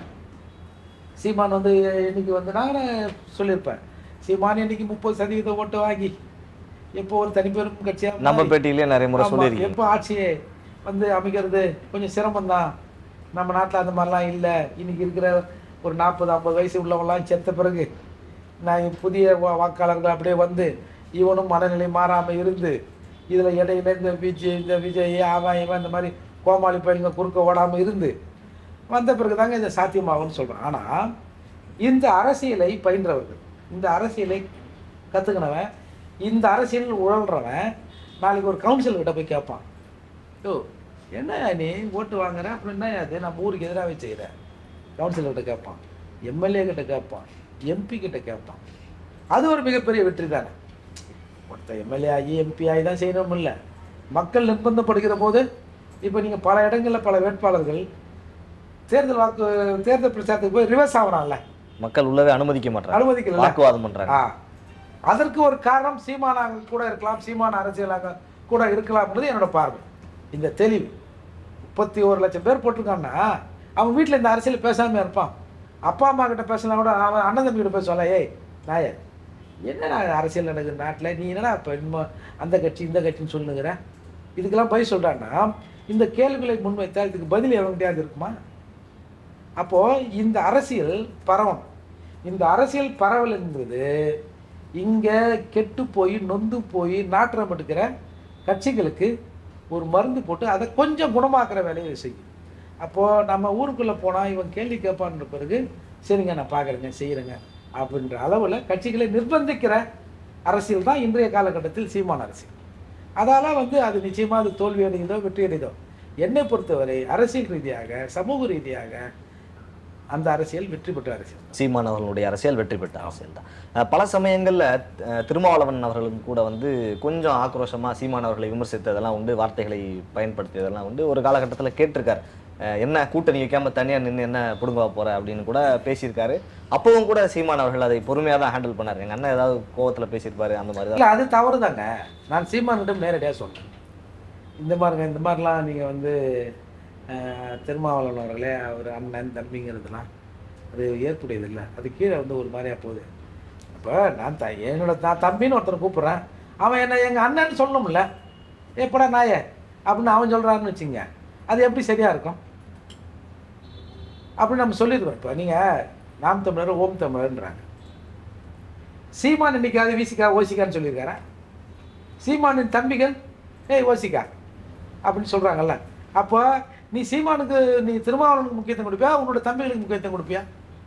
A: சீமான் வந்து இன்னைக்கு வந்து நான் சொல்லியிருப்பேன் சீமான் இன்னைக்கு முப்பது சதவீதம் ஓட்டு வாங்கி எப்போ ஒரு தனிப்பெரும் கட்சியாக
B: நம்ம பேட்டியிலேயே நிறைய முறை
A: ஆமா,
B: சொல்லியிருக்கீங்க
A: எப்போ ஆட்சியை வந்து அமைக்கிறது கொஞ்சம் சிரமம்தான் நம்ம நாட்டில் அந்த மாதிரிலாம் இல்லை இன்னைக்கு இருக்கிற ஒரு நாற்பது ஐம்பது வயசு உள்ளவங்களாம் செத்த பிறகு நான் புதிய வா- வாக்காளர்கள் அப்படியே வந்து இவனும் மனநிலை மாறாமல் இருந்து இதில் இடையில இந்த விஜய் இந்த விஜய் அவன் இவன் இந்த மாதிரி கோமாளி பயிலுங்க குறுக்க ஓடாமல் இருந்து வந்த பிறகு தாங்க இது சாத்தியமாகும்னு சொல்கிறேன் ஆனால் இந்த அரசியலை பயின்றவர்கள் இந்த அரசியலை கற்றுக்கினவன் இந்த அரசியல் உழல்றவன் நாளைக்கு ஒரு கவுன்சில் கிட்ட போய் கேட்பான் யோ என்ன நீ ஓட்டு வாங்குற அப்புறம் என்ன அது நம்ம ஊருக்கு எதிராகவே செய்கிற கவுன்சிலர் கிட்ட கேட்பான் எம்எல்ஏ கிட்ட கேட்பான் எம்பி கிட்ட கேட்பான் அது ஒரு மிகப்பெரிய வெற்றி தானே ஒருத்தர் எம்எல்ஏ ஆகி எம்பி ஆகி தான் செய்யணும் இல்லை மக்கள் நிர்பந்தப்படுகிற போது இப்போ நீங்கள் பல இடங்களில் பல வேட்பாளர்கள் தேர்தல் வாக்கு தேர்தல் பிரச்சாரத்துக்கு போய் ரிவர்ஸ் ஆகுறான்ல
B: மக்கள் உள்ளவே அனுமதிக்க மாட்டாங்க
A: அனுமதிக்கல
B: வாக்குவாதம் பண்றாங்க
A: ஆ அதற்கு ஒரு காரணம் சீமானாக கூட இருக்கலாம் சீமான அரசியலாக கூட இருக்கலாம்ன்றது என்னோட பார்வை இந்த தெளிவு முப்பத்தி ஒரு லட்சம் பேர் போட்டிருக்கான்னா அவன் வீட்டில் இந்த அரசியல் பேசாமல் இருப்பான் அப்பா அம்மா கிட்ட பேசலாம் கூட அவன் அண்ணன் தம்பி கிட்ட பேசுவான்ல ஏய் நாய என்னடா அரசியல் நடக்குது நாட்டில் நீ என்னடா இப்போ இன்னும் அந்த கட்சி இந்த கட்சின்னு சொல்லுங்கிற இதுக்கெல்லாம் பதில் சொல்கிறான்னா இந்த கேள்விகளை முன்வைத்தால் இதுக்கு பதில் எவங்கிட்டயாவது இருக்குமா அப்போது இந்த அரசியல் பரவணும் இந்த அரசியல் பரவல் என்பது இங்கே கெட்டு போய் நொந்து போய் நாற்றம் எடுக்கிற கட்சிகளுக்கு ஒரு மருந்து போட்டு அதை கொஞ்சம் குணமாக்குற வேலையை செய்யும் அப்போது நம்ம ஊருக்குள்ளே போனால் இவன் கேள்வி கேட்பான்ற பிறகு சரிங்க நான் பார்க்குறேங்க செய்கிறேங்க அப்படின்ற அளவில் கட்சிகளை நிர்பந்திக்கிற அரசியல் தான் இன்றைய காலகட்டத்தில் சீமான அரசியல் அதால் வந்து அது நிச்சயமாக அது தோல்வி அடையுதோ வெற்றி அடையுதோ என்னை பொறுத்தவரை அரசியல் ரீதியாக சமூக ரீதியாக அந்த அரசியல் வெற்றி பெற்ற அரசியல்
B: சீமான் அவர்களுடைய அரசியல் வெற்றி பெற்ற அரசியல் தான் அஹ் பல சமயங்கள்ல அஹ் திருமாவளவன் அவர்களும் கூட வந்து கொஞ்சம் ஆக்ரோஷமா சீமான் அவர்களை விமர்சித்ததெல்லாம் உண்டு வார்த்தைகளை பயன்படுத்தியதெல்லாம் உண்டு ஒரு காலகட்டத்தில் கேட்டிருக்கார் அஹ் என்ன கூட்டணி வைக்காம தனியா நின்று என்ன புடுங்க போற அப்படின்னு கூட பேசியிருக்காரு அப்பவும் கூட சீமான் அவர்கள் அதை பொறுமையா தான் ஹேண்டில் பண்ணாரு எங்க அண்ணன் ஏதாவது கோவத்துல பேசியிருப்பாரு அந்த மாதிரி தான்
A: இல்லை அது தவறு தாங்க நான் சீமானிடம் நேரடியாக சொன்னேன் இந்த மாதிரிங்க இந்த மாதிரிலாம் நீங்கள் வந்து அஹ், திருமாவளவன் அவர்களே அவர் அண்ணன் தம்பிங்கிறதுலாம் அது ஏற்புடையது இல்லை அது கீழே வந்து ஒரு மாதிரியா போகுது அப்போ நான் த என்னோட நான் தம்பின்னு ஒருத்தனை கூப்பிட்றேன் அவன் என்ன எங்கள் அண்ணன்னு சொல்லணும்ல எப்படா நாயே அப்படின்னு அவன் சொல்கிறான்னு வச்சுங்க அது எப்படி சரியாக இருக்கும் அப்படின்னு நம்ம சொல்லிடுவோம் இப்போ நீங்கள் நாம் தமிழர் ஓம் தமிழர்ன்றாங்க சீமான் இன்னைக்காவது வீசிக்கா ஓசிக்கான்னு சொல்லியிருக்காரா சீமானின் தம்பிகள் ஏய் ஓசிக்கா அப்படின்னு சொல்கிறாங்கல்ல அப்போ நீ சீமானுக்கு நீ திருமாவளவனுக்கு முக்கியத்துவம் கொடுப்பியா உன்னோட தம்பிகளுக்கு முக்கியத்துவம் கொடுப்பியா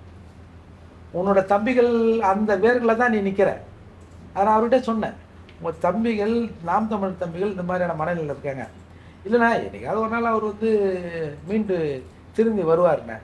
A: உன்னோட தம்பிகள் அந்த வேர்களில் தான் நீ நிற்கிற அதை நான் அவர்கிட்ட சொன்னேன் உங்கள் தம்பிகள் நாம் தமிழ் தம்பிகள் இந்த மாதிரியான மனநிலையில் இருக்காங்க இல்லைண்ணா என்னைக்காவது ஒரு நாள் அவர் வந்து மீண்டு திரும்பி வருவாருண்ணே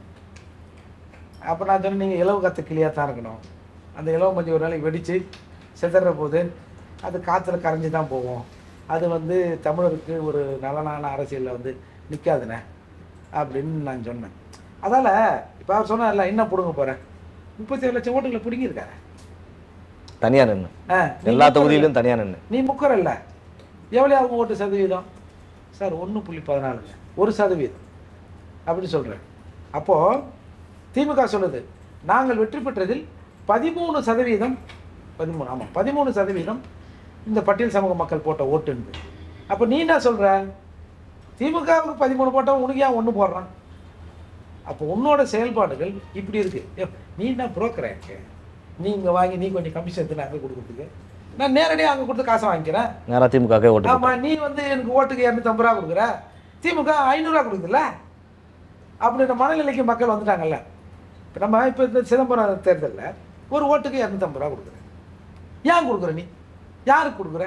A: அப்போ நான் சொன்னேன் நீங்கள் இலவு கத்த கிளியாக தான் இருக்கணும் அந்த இலவு மஞ்சள் ஒரு நாளைக்கு வெடித்து சிதற போது அது காற்றுல கரைஞ்சி தான் போகும் அது வந்து தமிழருக்கு ஒரு நலனான அரசியலில் வந்து நிற்காதுண்ணே அப்படின்னு நான் சொன்னேன் அதால் இப்போ அவர் சொன்னார்ல என்ன பிடுங்க போகிறேன் முப்பத்தி ஏழு லட்சம் ஓட்டுகளை பிடுங்கியிருக்காரு
B: தனியா நின்று
A: ஆ, நீ
B: எல்லா
A: முக்கறல்ல.
B: தொகுதியிலும் தனியா நின்று
A: நீ முக்கறல்ல எவ்வளோ ஆகும் ஓட்டு சதவீதம் சார் ஒன்று புள்ளி பதினாலுங்க ஒரு சதவீதம் அப்படின்னு சொல்கிறேன் அப்போது திமுக சொல்லுது நாங்கள் வெற்றி பெற்றதில் பதிமூணு சதவீதம் பதிமூணு ஆமாம் பதிமூணு சதவீதம் இந்த பட்டியல் சமூக மக்கள் போட்ட ஓட்டுன்னு அப்போ நீ என்ன சொல்கிற திமுகவுக்கு பதிமூணு போட்டவன் உனக்கு ஏன் ஒன்று போடுறான் அப்போ உன்னோட செயல்பாடுகள் இப்படி இருக்கு ஏ, நீ என்ன புரோக்கர் எனக்கு நீ இங்கே வாங்கி நீ கொஞ்சம் கமிஷன் எடுத்து அங்கே கொடுக்குறதுக்கு நான் நேரடியாக அங்கே கொடுத்து காசை வாங்கிக்கிறேன்
B: நேரா திமுக ஓட்டு
A: ஆமா நீ வந்து எனக்கு ஓட்டுக்கு இரநூத்தம்பது ரூபா கொடுக்குற திமுக ஐநூறுரூவா கொடுக்குதுல்ல அப்படின்ற மனநிலைக்கு மக்கள் வந்துட்டாங்கல்ல இப்போ நம்ம இப்போ இந்த சிதம்பரம் தேர்தலில் ஒரு ஓட்டுக்கு இரநூத்தம்பது ரூபா கொடுக்குறேன் ஏன் கொடுக்குற நீ யாருக்கு கொடுக்குற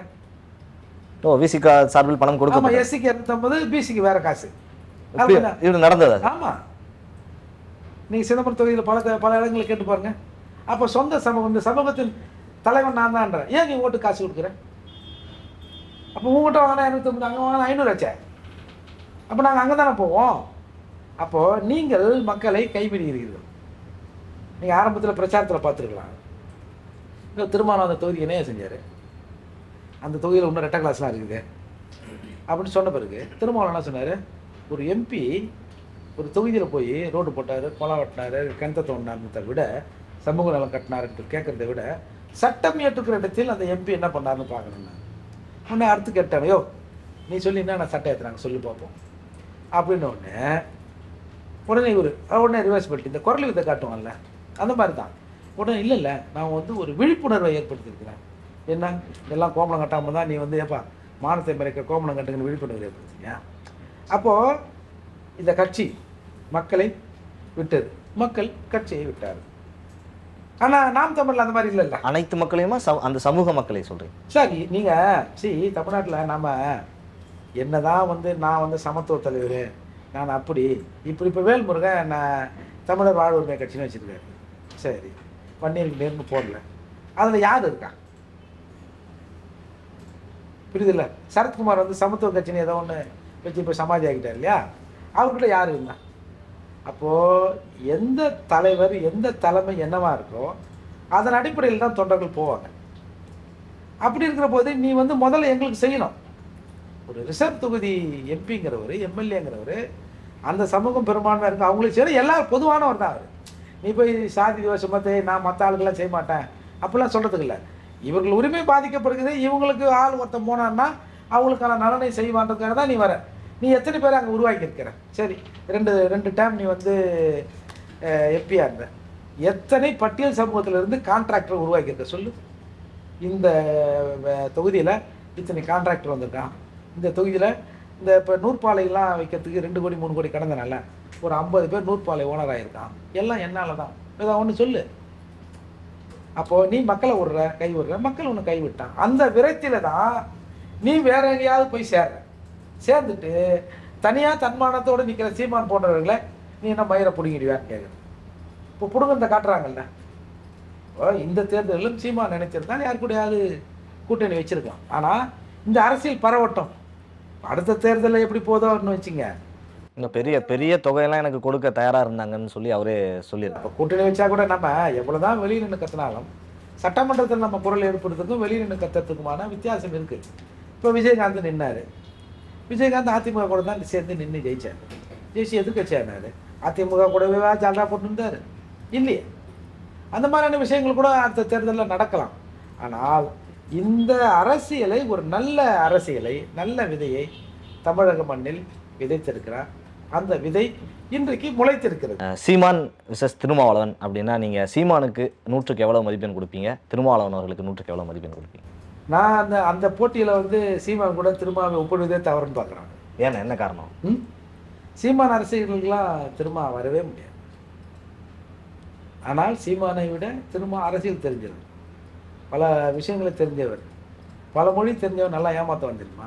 B: ஓ விசிகா சார்பில் பணம்
A: ஆமா
B: கொடுக்க
A: எஸ்சிக்கு இரநூத்தம்பது பிசிக்கு வேற காசு அப்படின்னா
B: இது நடந்ததா
A: ஆமா நீங்க சிதம்பரம் தொகுதியில் பல த- பல இடங்களை கேட்டு பாருங்க அப்போ சொந்த சமூகம் இந்த சமூகத்தின் தலைவன் நான் தான்றேன் ஏன் நீ ஓட்டு காசு கொடுக்குற அப்போ உங்ககிட்ட வாங்கினா இரநூத்தம்பது அங்கே வாங்கினா ஐநூறு ஆச்சே அப்போ நாங்கள் அங்கே தானே போவோம் அப்போது நீங்கள் மக்களை கைவிடுகிறீர்கள் நீங்கள் ஆரம்பத்தில் பிரச்சாரத்தில் பார்த்துருக்கலாம் இந்த திருமாவளவன் அந்த தொகுதி என்ன செஞ்சார் அந்த தொகுதியில் இன்னும் ரெட்டை கிளாஸ்லாம் இருக்குது அப்படின்னு சொன்ன பிறகு திருமாவளவன் என்ன சொன்னார் ஒரு எம்பி ஒரு தொகுதியில் போய் ரோடு போட்டார் குளம் வெட்டினாரு கிணத்த தோண்டினார்ன்றதை விட சமூக நலம் கட்டினாருன்ட்டு கேட்குறத விட சட்டம் ஏற்றுக்கிற இடத்தில் அந்த எம்பி என்ன பண்ணாருன்னு பார்க்கணும் நான் உடனே அடுத்து கேட்டாங்க யோ நீ சொல்லி என்ன நான் சட்டம் ஏற்றுறாங்க சொல்லி பார்ப்போம் அப்படின்னு உடனே உடனே இவர் உடனே ரிவர்ஸ் பண்ணிட்டு இந்த குரல் வித்தை காட்டுவாங்கல்ல அந்த மாதிரி தான் உடனே இல்லை இல்லை நான் வந்து ஒரு விழிப்புணர்வை ஏற்படுத்தியிருக்கிறேன் என்ன எல்லாம் கோமலம் கட்டாமல் தான் நீ வந்து ஏப்பா மானத்தை மறைக்க கோமலம் கட்டுங்கன்னு விழிப்புணர்வு ஏற்படுத்தியா அப்போது இந்த கட்சி மக்களை விட்டது மக்கள் கட்சியை விட்டார் ஆனால் நாம் தமிழில் அந்த மாதிரி இல்லைல்ல
B: அனைத்து மக்களையுமா சம- அந்த சமூக மக்களை சொல்றீங்க
A: சரி நீங்கள் சி தமிழ்நாட்டில் நம்ம என்னதான் வந்து நான் வந்து சமத்துவ தலைவர் நான் அப்படி இப்படி இப்போ வேல்முருகன் நான் தமிழர் வாழ்வுரிமை கட்சின்னு வச்சுருக்காரு சரி பன்னீருக்கு நேர்னு போடல அதில் யார் இருக்கா புரியுதுல்ல சரத்குமார் வந்து சமத்துவ கட்சின்னு ஏதோ ஒன்று வச்சு இப்போ சமாஜ் ஆகிட்டார் இல்லையா அவர்கிட்ட யார் இருந்தா அப்போது எந்த தலைவர் எந்த தலைமை என்னவா இருக்கோ அதன் அடிப்படையில் தான் தொண்டர்கள் போவாங்க அப்படி இருக்கிற போது நீ வந்து முதல்ல எங்களுக்கு செய்யணும் ஒரு ரிசர்வ் தொகுதி எம்பிங்கிறவர் எம்எல்ஏங்கிறவர் அந்த சமூகம் பெரும்பான்மை இருக்கு அவங்களுக்கு சரி எல்லாரும் பொதுவானவர் தான் அவர் நீ போய் சாதி தோஷமத்தை நான் மற்ற ஆளுக்கெல்லாம் செய்ய மாட்டேன் அப்படிலாம் சொல்கிறதுக்கு இல்லை இவர்கள் உரிமை பாதிக்கப்படுகிறது இவங்களுக்கு ஆள் ஒருத்தன் போனான்னா அவங்களுக்கான நலனை செய்வான்றதுக்காக தான் நீ வர நீ எத்தனை பேர் அங்கே உருவாக்கி இருக்கிற சரி ரெண்டு ரெண்டு டைம் நீ வந்து எம்பியாக இருந்த எத்தனை பட்டியல் சமூகத்திலிருந்து கான்ட்ராக்டர் உருவாக்கியிருக்க சொல்லு இந்த தொகுதியில் இத்தனை கான்ட்ராக்டர் வந்திருக்கான் இந்த தொகுதியில் இந்த இப்போ நூற்பாலையெல்லாம் வைக்கிறதுக்கு ரெண்டு கோடி மூணு கோடி கடந்தனால ஒரு ஐம்பது பேர் நூற்பாலை ஓனர் ஆகியிருக்கான் எல்லாம் என்னால் தான் ஏதாவது ஒன்று சொல்லு அப்போது நீ மக்களை விடுற கை விடுற மக்கள் உன்னை கை விட்டான் அந்த விரத்தில தான் நீ வேற எங்கேயாவது போய் சேர்ற சேர்ந்துட்டு தனியாக தன்மானத்தோடு நிற்கிற சீமான் போன்றவர்களை நீ என்ன மயிரை பிடுங்கிடுவியான்னு கேட்குற இப்போ பிடுங்கத்தை காட்டுறாங்கல்ல இப்போ இந்த தேர்தலிலும் சீமா நினைச்சிருந்தால் யார் கூடயாவது கூட்டணி வச்சிருக்கலாம் ஆனால் இந்த அரசியல் பரவட்டும் அடுத்த தேர்தலில் எப்படி போதோன்னு வச்சுங்க
B: இன்னும் பெரிய பெரிய தொகையெல்லாம் எனக்கு கொடுக்க தயாரா இருந்தாங்கன்னு சொல்லி அவரே சொல்லியிருக்காரு
A: இப்போ கூட்டணி வச்சா கூட நம்ம எவ்வளோதான் வெளியில் நின்று கத்தினாலும் சட்டமன்றத்தில் நம்ம குரல் எழுப்புறதுக்கும் வெளியில் நின்று கத்துறதுக்குமான வித்தியாசம் இருக்குது இப்போ விஜயகாந்த் நின்னாரு விஜயகாந்த் அதிமுக கூட தான் சேர்ந்து நின்று ஜெயிச்சார் ஜெயிச்சு எதிர்க்கட்சியானாரு அதிமுக கூடவே ஜாலரா போட்டுருந்தாரு இல்லையே அந்த மாதிரியான விஷயங்கள் கூட அடுத்த தேர்தலில் நடக்கலாம் ஆனால் இந்த அரசியலை ஒரு நல்ல அரசியலை நல்ல விதையை தமிழக மண்ணில் விதைத்திருக்கிறார் அந்த விதை இன்றைக்கு முளைத்திருக்கிறது
B: அஹ் சீமான் விசஸ் திருமாவளவன் அப்படின்னா நீங்க சீமானுக்கு நூற்றுக்கு எவ்வளவு மதிப்பெண் கொடுப்பீங்க திருமாவளவன் அவர்களுக்கு நூற்றுக்கு எவ்வளவு மதிப்பெண் கொடுப்பீங்க
A: நான் அந்த அந்த போட்டியில் வந்து சீமான் கூட திருமாவை ஒப்பிடுவதே தவறுன்னு பார்க்குறாங்க
B: ஏன்னா என்ன காரணம்
A: ம் சீமான் அரசியல்களுக்கெல்லாம் திருமா வரவே முடியாது ஆனால் சீமானை விட திருமா அரசியல் தெரிஞ்சவர் பல விஷயங்களை தெரிஞ்சவர் பல மொழி தெரிஞ்சவர் நல்லா ஏமாத்தவன் தெரியுமா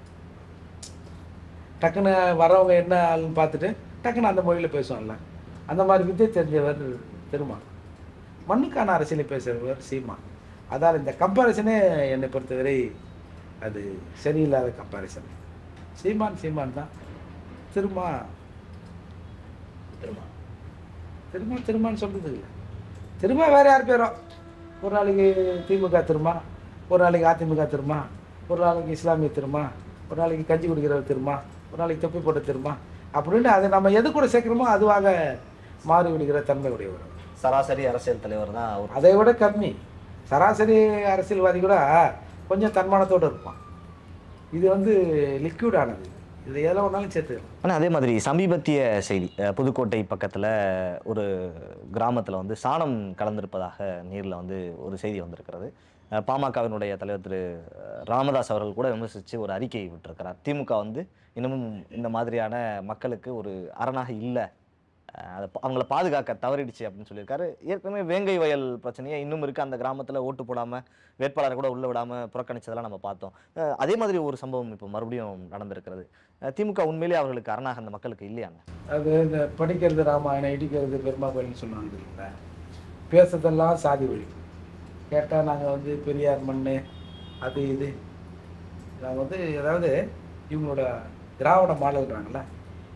A: டக்குன்னு வரவங்க என்ன ஆளுன்னு பார்த்துட்டு டக்குன்னு அந்த மொழியில் பேசுவான்ல அந்த மாதிரி வித்தை தெரிஞ்சவர் திருமா மண்ணுக்கான அரசியலை பேசுகிறவர் சீமான் அதால் இந்த கம்பாரிசனே என்னை பொறுத்தவரை அது சரியில்லாத கம்பாரிசன் சீமான் சீமான் தான் திருமா திருமா திருமா திருமான்னு சொல்றது இல்லை திருமா வேற யார் பேரோ ஒரு நாளைக்கு திமுக திருமா ஒரு நாளைக்கு அதிமுக திருமா ஒரு நாளைக்கு இஸ்லாமிய திருமா ஒரு நாளைக்கு கஞ்சி குடிக்கிறவர் திருமா ஒரு நாளைக்கு தொப்பி போட்ட திருமா அப்படின்னு அதை நம்ம எது கூட சேர்க்குறோமோ அதுவாக மாறி விடுகிற தன்மை உடையவர்
B: சராசரி அரசியல் தலைவர் தான் அவர்
A: அதை விட கம்மி சராசரி அரசியல்வாதி கூட கொஞ்சம் தன்மானத்தோடு இருப்பான் இது வந்து லிக்விட் ஆனது இது எதில் ஒன்றாலும் சேர்த்துக்கலாம்
B: ஆனால் அதே மாதிரி சமீபத்திய செய்தி அஹ் புதுக்கோட்டை பக்கத்தில் ஒரு கிராமத்தில் வந்து சாணம் கலந்திருப்பதாக நீரில் வந்து ஒரு செய்தி வந்திருக்கிறது அஹ் பாமகவினுடைய தலைவர் திரு அஹ் ராமதாஸ் அவர்கள் கூட விமர்சித்து ஒரு அறிக்கை விட்டிருக்கிறார் திமுக வந்து இன்னமும் இந்த மாதிரியான மக்களுக்கு ஒரு அரணாக இல்லை அதை பா- அவங்கள பாதுகாக்க தவறிடுச்சு அப்படின்னு சொல்லியிருக்காரு ஏற்கனவே வேங்கை வயல் பிரச்சனையே இன்னும் இருக்குது அந்த கிராமத்தில் ஓட்டு போடாமல் வேட்பாளரை கூட உள்ள விடாமல் புறக்கணிச்சதெல்லாம் நம்ம பார்த்தோம் அஹ் அதே மாதிரி ஒரு சம்பவம் இப்போ மறுபடியும் நடந்திருக்கிறது அஹ் திமுக உண்மையிலேயே அவர்களுக்கு அரணாக அந்த மக்களுக்கு இல்லையாங்க
A: அது இந்த படிக்கிறது ராமாயணம் இடிக்கிறது பெருமா கோயில்னு சொல்லுவாங்க இல்லைங்களா பேசுறதெல்லாம் சாதி வழி கேட்டால் நாங்கள் வந்து பெரியார் மண் அது இது நாங்கள் வந்து அதாவது இவங்களோட திராவிட மாடல்கிறாங்கள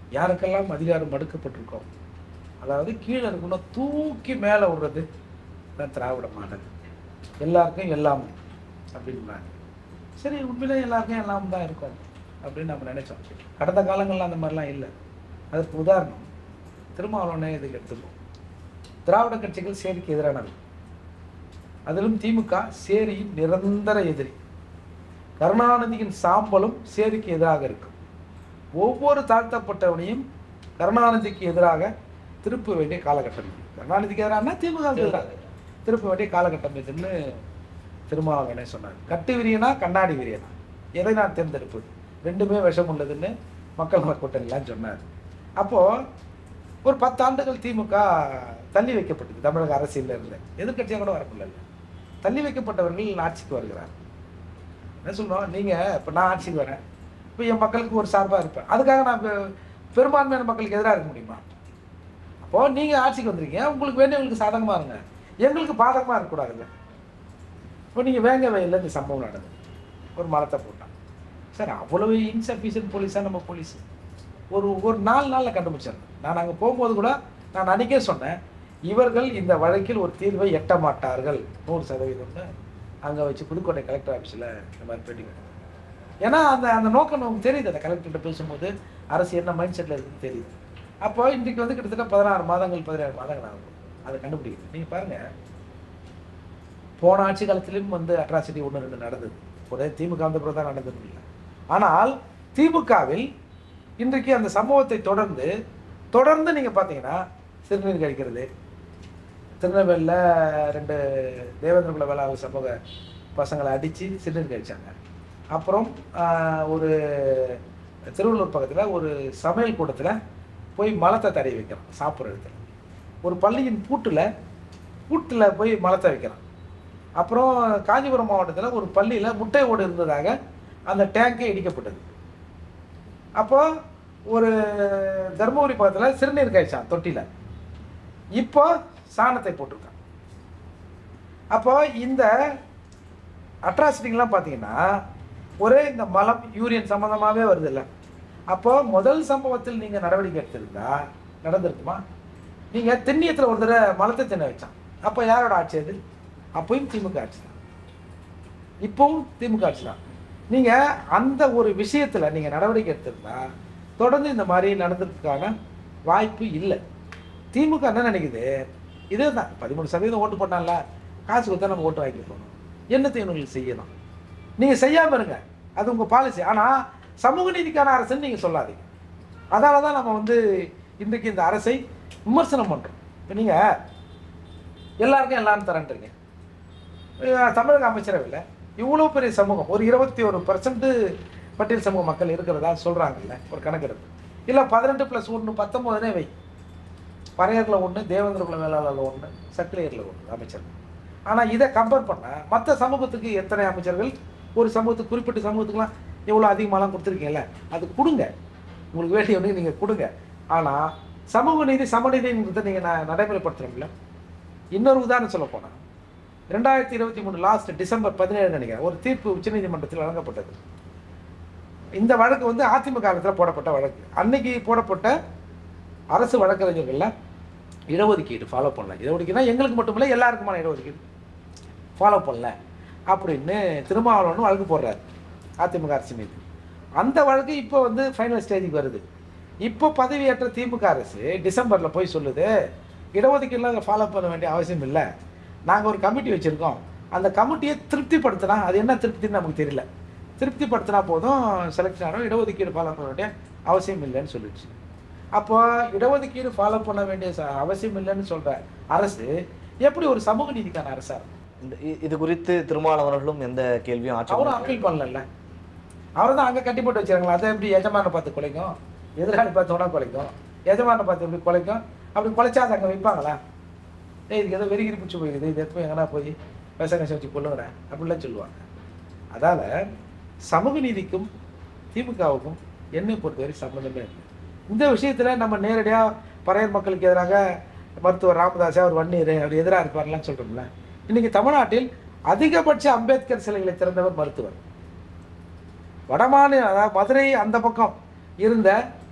A: யாருக்கெல்லாம் அதிகாரம் மடுக்கப்பட்டிருக்கோ அதாவது கீழே இருக்கணும் தூக்கி மேலே விடுறது தான் திராவிட மாடல் எல்லாருக்கும் எல்லாம் அப்படின்றாங்க சரி உண்மையிலே எல்லாருக்கும் எல்லாம் தான் இருக்கும் அப்படின்னு நம்ம நினைச்சோம் கடந்த காலங்கள்ல அந்த மாதிரிலாம் இல்லை அதற்கு உதாரணம் திருமாவளவனே இதுக்கு எடுத்துப்போம் திராவிட கட்சிகள் சேரிக்கு எதிரானவை அதிலும் திமுக சேரியின் நிரந்தர எதிரி கருணாநிதியின் சாம்பலும் சேரிக்கு எதிராக இருக்கும் ஒவ்வொரு தாழ்த்தப்பட்டவனையும் கருணாநிதிக்கு எதிராக திருப்ப வேண்டிய காலகட்டம் இது. கருணாநிதிக்கு எதிரானா திமுக வுக்கு எதிராக திருப்ப வேண்டிய காலகட்டம் இதுன்னு திருமாவளவனே சொன்னார் கட்டு விரியனா கண்ணாடி விரியனா எதை நான் தேர்ந்தெடுப்பது ரெண்டுமே விஷம் உள்ளதுன்னு மக்கள் கூட்டணிலாம் சொன்னார் அப்போ ஒரு பத்தாண்டுகள் திமுக தள்ளி வைக்கப்பட்டது தமிழக அரசியல்ல இருந்து எதிர்க்கட்சியாக கூட வரக்குள்ள தள்ளி வைக்கப்பட்டவர்கள் ஆட்சிக்கு வருகிறார் என்ன சொல்றோம் நீங்க இப்போ நான் ஆட்சிக்கு வரேன் இப்போ என் மக்களுக்கு ஒரு சார்பாக இருப்பேன் அதுக்காக நான் பெ- பெரும்பான்மையான மக்களுக்கு எதிராக இருக்க முடியுமா அப்போ நீங்க ஆட்சிக்கு வந்திருக்கீங்க உங்களுக்கு வேண்டியவங்களுக்கு சாதகமா இருங்க எங்களுக்கு பாதகமா இருக்கக்கூடாதுல்ல இப்போ நீங்க வேங்க வயல்ல இந்த சம்பவம் நடந்தது ஒரு மரத்தை போட்டான் சார் அவ்வளவு இன்சஃபிஷியன்ட் போலீஸா நம்ம போலீஸ் ஒரு ஒரு நாலு நாளில் கண்டுபிடிச்சாங்க நான் அங்கே போகும்போது கூட நான் அன்றைக்கே சொன்னேன் இவர்கள் இந்த வழக்கில் ஒரு தீர்வை எட்ட மாட்டார்கள் நூறு சதவீதம்னு அங்கே வச்சு புதுக்கோட்டை கலெக்டர் ஆஃபீஸில் இந்த மாதிரி பேட்டி கொடுத்தேன். ஏன்னா அந்த அந்த நோக்கம் நமக்கு தெரியுது அந்த கலெக்டர்கிட்ட பேசும்போது அரசு என்ன மைண்ட் செட்டில் இருக்குன்னு தெரியுது அப்போ இன்றைக்கு வந்து கிட்டத்தட்ட பதினாறு மாதங்கள் பதினேழு மாதங்கள் ஆகும் அதை கண்டுபிடிக்குது நீங்கள் பாருங்கள் போன ஆட்சி காலத்திலும் வந்து அட்ராசிட்டி ஒன்று ரெண்டு நடந்தது ஒரே திமுக வந்த பிறகு தான் நடந்தது இல்லை ஆனால் திமுகவில் இன்றைக்கு அந்த சம்பவத்தை தொடர்ந்து தொடர்ந்து நீங்கள் பார்த்தீங்கன்னா சிறுநீர் கழிக்கிறது திருநெல்வேலியில் ரெண்டு தேவேந்திர குல வேளாளர் சமூக பசங்களை அடித்து சிறுநீர் கழிச்சாங்க அப்புறம் ஆஹ், ஒரு திருவள்ளூர் பக்கத்தில் ஒரு சமையல் கூடத்தில் போய் மலத்தை தடவி வைக்கிறான் சாப்பிட்ற இடத்துல ஒரு பள்ளியின் பூட்டில் பூட்டில் போய் மலத்தை வைக்கிறான் அப்புறம் காஞ்சிபுரம் மாவட்டத்தில் ஒரு பள்ளியில் முட்டை ஓடு இருந்ததாக அந்த டேங்கே இடிக்கப்பட்டது அப்போ ஒரு தருமபுரி பக்கத்தில் சிறுநீர் கழிச்சான் தொட்டியில் இப்போ சாணத்தை போட்டிருக்கான் அப்போ இந்த அட்ராசிட்டிங்கெலாம் பார்த்தீங்கன்னா ஒரே இந்த மலம் யூரியன் சம்மந்தமாகவே வருது இல்லை அப்போ முதல் சம்பவத்தில் நீங்கள் நடவடிக்கை எடுத்திருந்தா நடந்திருக்குமா நீங்கள் திண்ணியத்தில் ஒரு தடவை மலத்தை தின்ன வச்சான் அப்போ யாரோட ஆட்சி அது அப்பயும் திமுக ஆட்சி தான் இப்போவும் திமுக ஆட்சி தான் நீங்கள் அந்த ஒரு விஷயத்தில் நீங்கள் நடவடிக்கை எடுத்திருந்தா தொடர்ந்து இந்த மாதிரி நடந்ததுக்கான வாய்ப்பு இல்லை திமுக என்ன நினைக்குது இதே தான் பதிமூணு சதவீதம் ஓட்டு போட்டான்ல காசு கொடுத்தா நம்ம ஓட்டு வாங்கிட்டு போகணும் என்னத்தை இவங்களுக்கு செய்யணும் நீங்கள் செய்யாமல் இருங்க அது உங்கள் பாலிசி ஆனால் சமூக நீதிக்கான அரசுன்னு நீங்கள் சொல்லாதீங்க அதனால தான் நம்ம வந்து இன்றைக்கு இந்த அரசை விமர்சனம் பண்ணுறோம் இப்போ நீங்கள் எல்லாருக்கும் எல்லாரும் தரேன்றீங்க அஹ் தமிழக அமைச்சரவையில் இவ்வளோ பெரிய சமூகம் ஒரு இருபத்தி ஒரு பர்சன்ட் பட்டியல் சமூக மக்கள் இருக்கிறதா சொல்கிறாங்கல்ல ஒரு கணக்கெடுப்பு இல்லை பதினெட்டு ப்ளஸ் ஒன்று பத்தொம்போதுனே வை பறையரில் ஒன்று தேவேந்திர குல வேளாளரில் ஒன்று சக்கிலியரில் ஒன்று அமைச்சர் ஆனால் இதை கம்பேர் பண்ணால் மற்ற சமூகத்துக்கு எத்தனை அமைச்சர்கள் ஒரு சமூகத்துக்கு குறிப்பிட்ட சமூகத்துக்குலாம் எவ்வளோ அதிகமாலாம் கொடுத்துருக்கீங்கல்ல அது கொடுங்க உங்களுக்கு வேண்டியவனுக்கு நீங்கள் கொடுங்க ஆனால் சமூக நீதி சமநீதின்றதை நீங்கள் ந நடைமுறைப்படுத்துகிறோம்ல இன்னொரு உதாரணம் சொல்ல போனால் ரெண்டாயிரத்தி இருபத்தி மூணு லாஸ்ட் டிசம்பர் பதினேழு நினைக்கிறேன் ஒரு தீர்ப்பு உச்சநீதிமன்றத்தில் வழங்கப்பட்டது இந்த வழக்கு வந்து அதிமுக காலத்தில் போடப்பட்ட வழக்கு அன்னைக்கு போடப்பட்ட அரசு வழக்கறிஞர்கள்ல இடஒதுக்கீடு ஃபாலோ பண்ணல இடஒதுக்கீடுனா எங்களுக்கு மட்டும் இல்லை எல்லாருக்குமான இடஒதுக்கீடு ஃபாலோ பண்ணல அப்படின்னு திருமாவளவன் வழக்கு போடுறாரு அதிமுக அரசு மீது அந்த வழக்கு இப்போ வந்து ஃபைனல் ஸ்டேஜுக்கு வருது இப்போ பதவியேற்ற திமுக அரசு டிசம்பரில் போய் சொல்லுது இடஒதுக்கீடுலாம் ஃபாலோ பண்ண வேண்டிய அவசியம் இல்லை நாங்கள் ஒரு கமிட்டி வச்சுருக்கோம் அந்த கமிட்டியை திருப்திப்படுத்தினா அது என்ன திருப்தின்னு நமக்கு தெரியல திருப்திப்படுத்தினா போதும் செலக்ஷன் ஆகும் இடஒதுக்கீடு ஃபாலோ பண்ண வேண்டிய அவசியம் இல்லைன்னு சொல்லிடுச்சு அப்போ இடஒதுக்கீடு ஃபாலோ பண்ண வேண்டிய ச- அவசியம் இல்லைன்னு சொல்ற அரசு எப்படி ஒரு சமூக நீதிக்கான அரசா இருக்கும்
B: இந்த இ- இது குறித்து திருமாவளவர்களும் எந்த கேள்வியும்
A: அவரும்
B: ஆட்சி
A: அப்பீல் பண்ணல அவரை தான் அங்கே கட்டி போட்டு வச்சிருக்காங்களா அதை எப்படி எஜமான பார்த்து குலைக்கும் எதிராளி பார்த்து உடனே குலைக்கும் எஜமான பார்த்து எப்படி குலைக்கும் அப்படி குலைச்சா அதை அங்கே வைப்பாங்களா ஏய் இதுக்கு ஏதோ வெறிகிரி பிடிச்சி போயிருக்குது இது எடுத்து போய் எங்கன்னா போய் விஷ கஷம் வச்சு கொள்ளுங்கிறேன் அப்படிலாம் சொல்லுவாங்க அதால சமூக நீதிக்கும் திமுகவுக்கும் என்னை பொறுத்தவரை சம்மந்தமே இல்லை இந்த விஷயத்தில் நம்ம நேரடியாக பறையர் மக்களுக்கு எதிராக மருத்துவர் ராமதாஸ் அவர் வன்னியர் அவர் எதிராக இருப்பார்லாம் சொல்கிறோம்ல இன்னைக்கு தமிழ்நாட்டில் அதிகபட்ச அம்பேத்கர் சிலைகளை திறந்தவர் மருத்துவர் வடமாநில அதாவது மதுரை அந்த பக்கம் இருந்த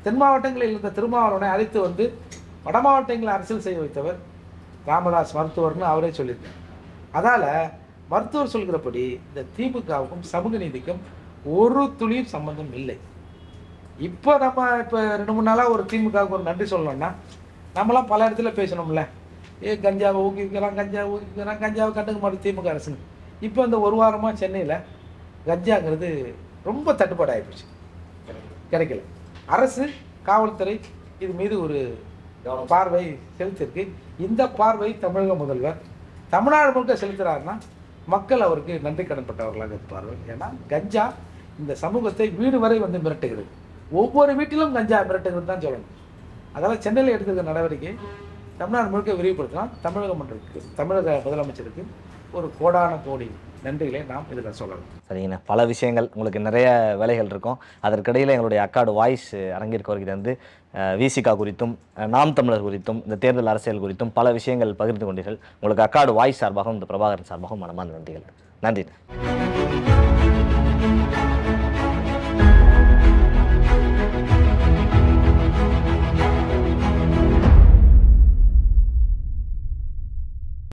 A: தென் மாவட்டங்களில் இருந்த திருமாவளவனை அழைத்து வந்து வட மாவட்டங்களில் அரசியல் செய்ய வைத்தவர் ராமதாஸ் மருத்துவர்னு அவரே சொல்லியிருக்கார் அதால் மருத்துவர் சொல்கிறபடி இந்த திமுகவுக்கும் சமூக நீதிக்கும் ஒரு துளியும் சம்பந்தம் இல்லை இப்போ நம்ம இப்போ ரெண்டு மூணு நாளாக ஒரு திமுகவுக்கு ஒரு நன்றி சொல்லணும்னா நம்மளாம் பல இடத்துல பேசணும்ல ஏ கஞ்சாவை ஊக்குவிக்கிறான் கஞ்சாவை ஊக்குவிக்கிறான் கஞ்சாவை கண்டுக்க மாட்டேன் திமுக அரசுன்னு இப்போ இந்த ஒரு வாரமாக சென்னையில் கஞ்சாங்கிறது ரொம்ப தட்டுப்பாடு ஆகிப்போச்சு கிடைக்கல அரசு காவல்துறை இது மீது ஒரு பார்வை செலுத்திருக்கு இந்த பார்வை தமிழக முதல்வர் தமிழ்நாடு முழுக்க செலுத்துறாருன்னா மக்கள் அவருக்கு நன்றி கடன்பட்டவர்களாக இருப்பார்கள் ஏன்னா கஞ்சா இந்த சமூகத்தை வீடு வரை வந்து மிரட்டுகிறது ஒவ்வொரு வீட்டிலும் கஞ்சா மிரட்டுகிறது தான் சொல்லணும் அதனால் சென்னையில் எடுத்திருக்க நடவடிக்கை தமிழ்நாடு முழுக்க விரிவுபடுத்தலாம் தமிழக மன்றத்துக்கு தமிழக முதலமைச்சருக்கு ஒரு கோடான கோடி நன்றிகளை நாம் இதில் சொல்லலாம்
B: சரிங்கண்ணா பல விஷயங்கள் உங்களுக்கு நிறைய வேலைகள் இருக்கும் அதற்கிடையில் எங்களுடைய அக்காடு வாய்ஸ் அரங்கிற்கு வருகிறது வந்து விசிகா குறித்தும் அஹ், நாம் தமிழர் குறித்தும் இந்த தேர்தல் அரசியல் குறித்தும் பல விஷயங்கள் பகிர்ந்து கொண்டீர்கள் உங்களுக்கு அக்காடு வாய்ஸ் சார்பாகவும் இந்த பிரபாகரன் சார்பாகவும் மனமார்ந்த நன்றிகள் நன்றி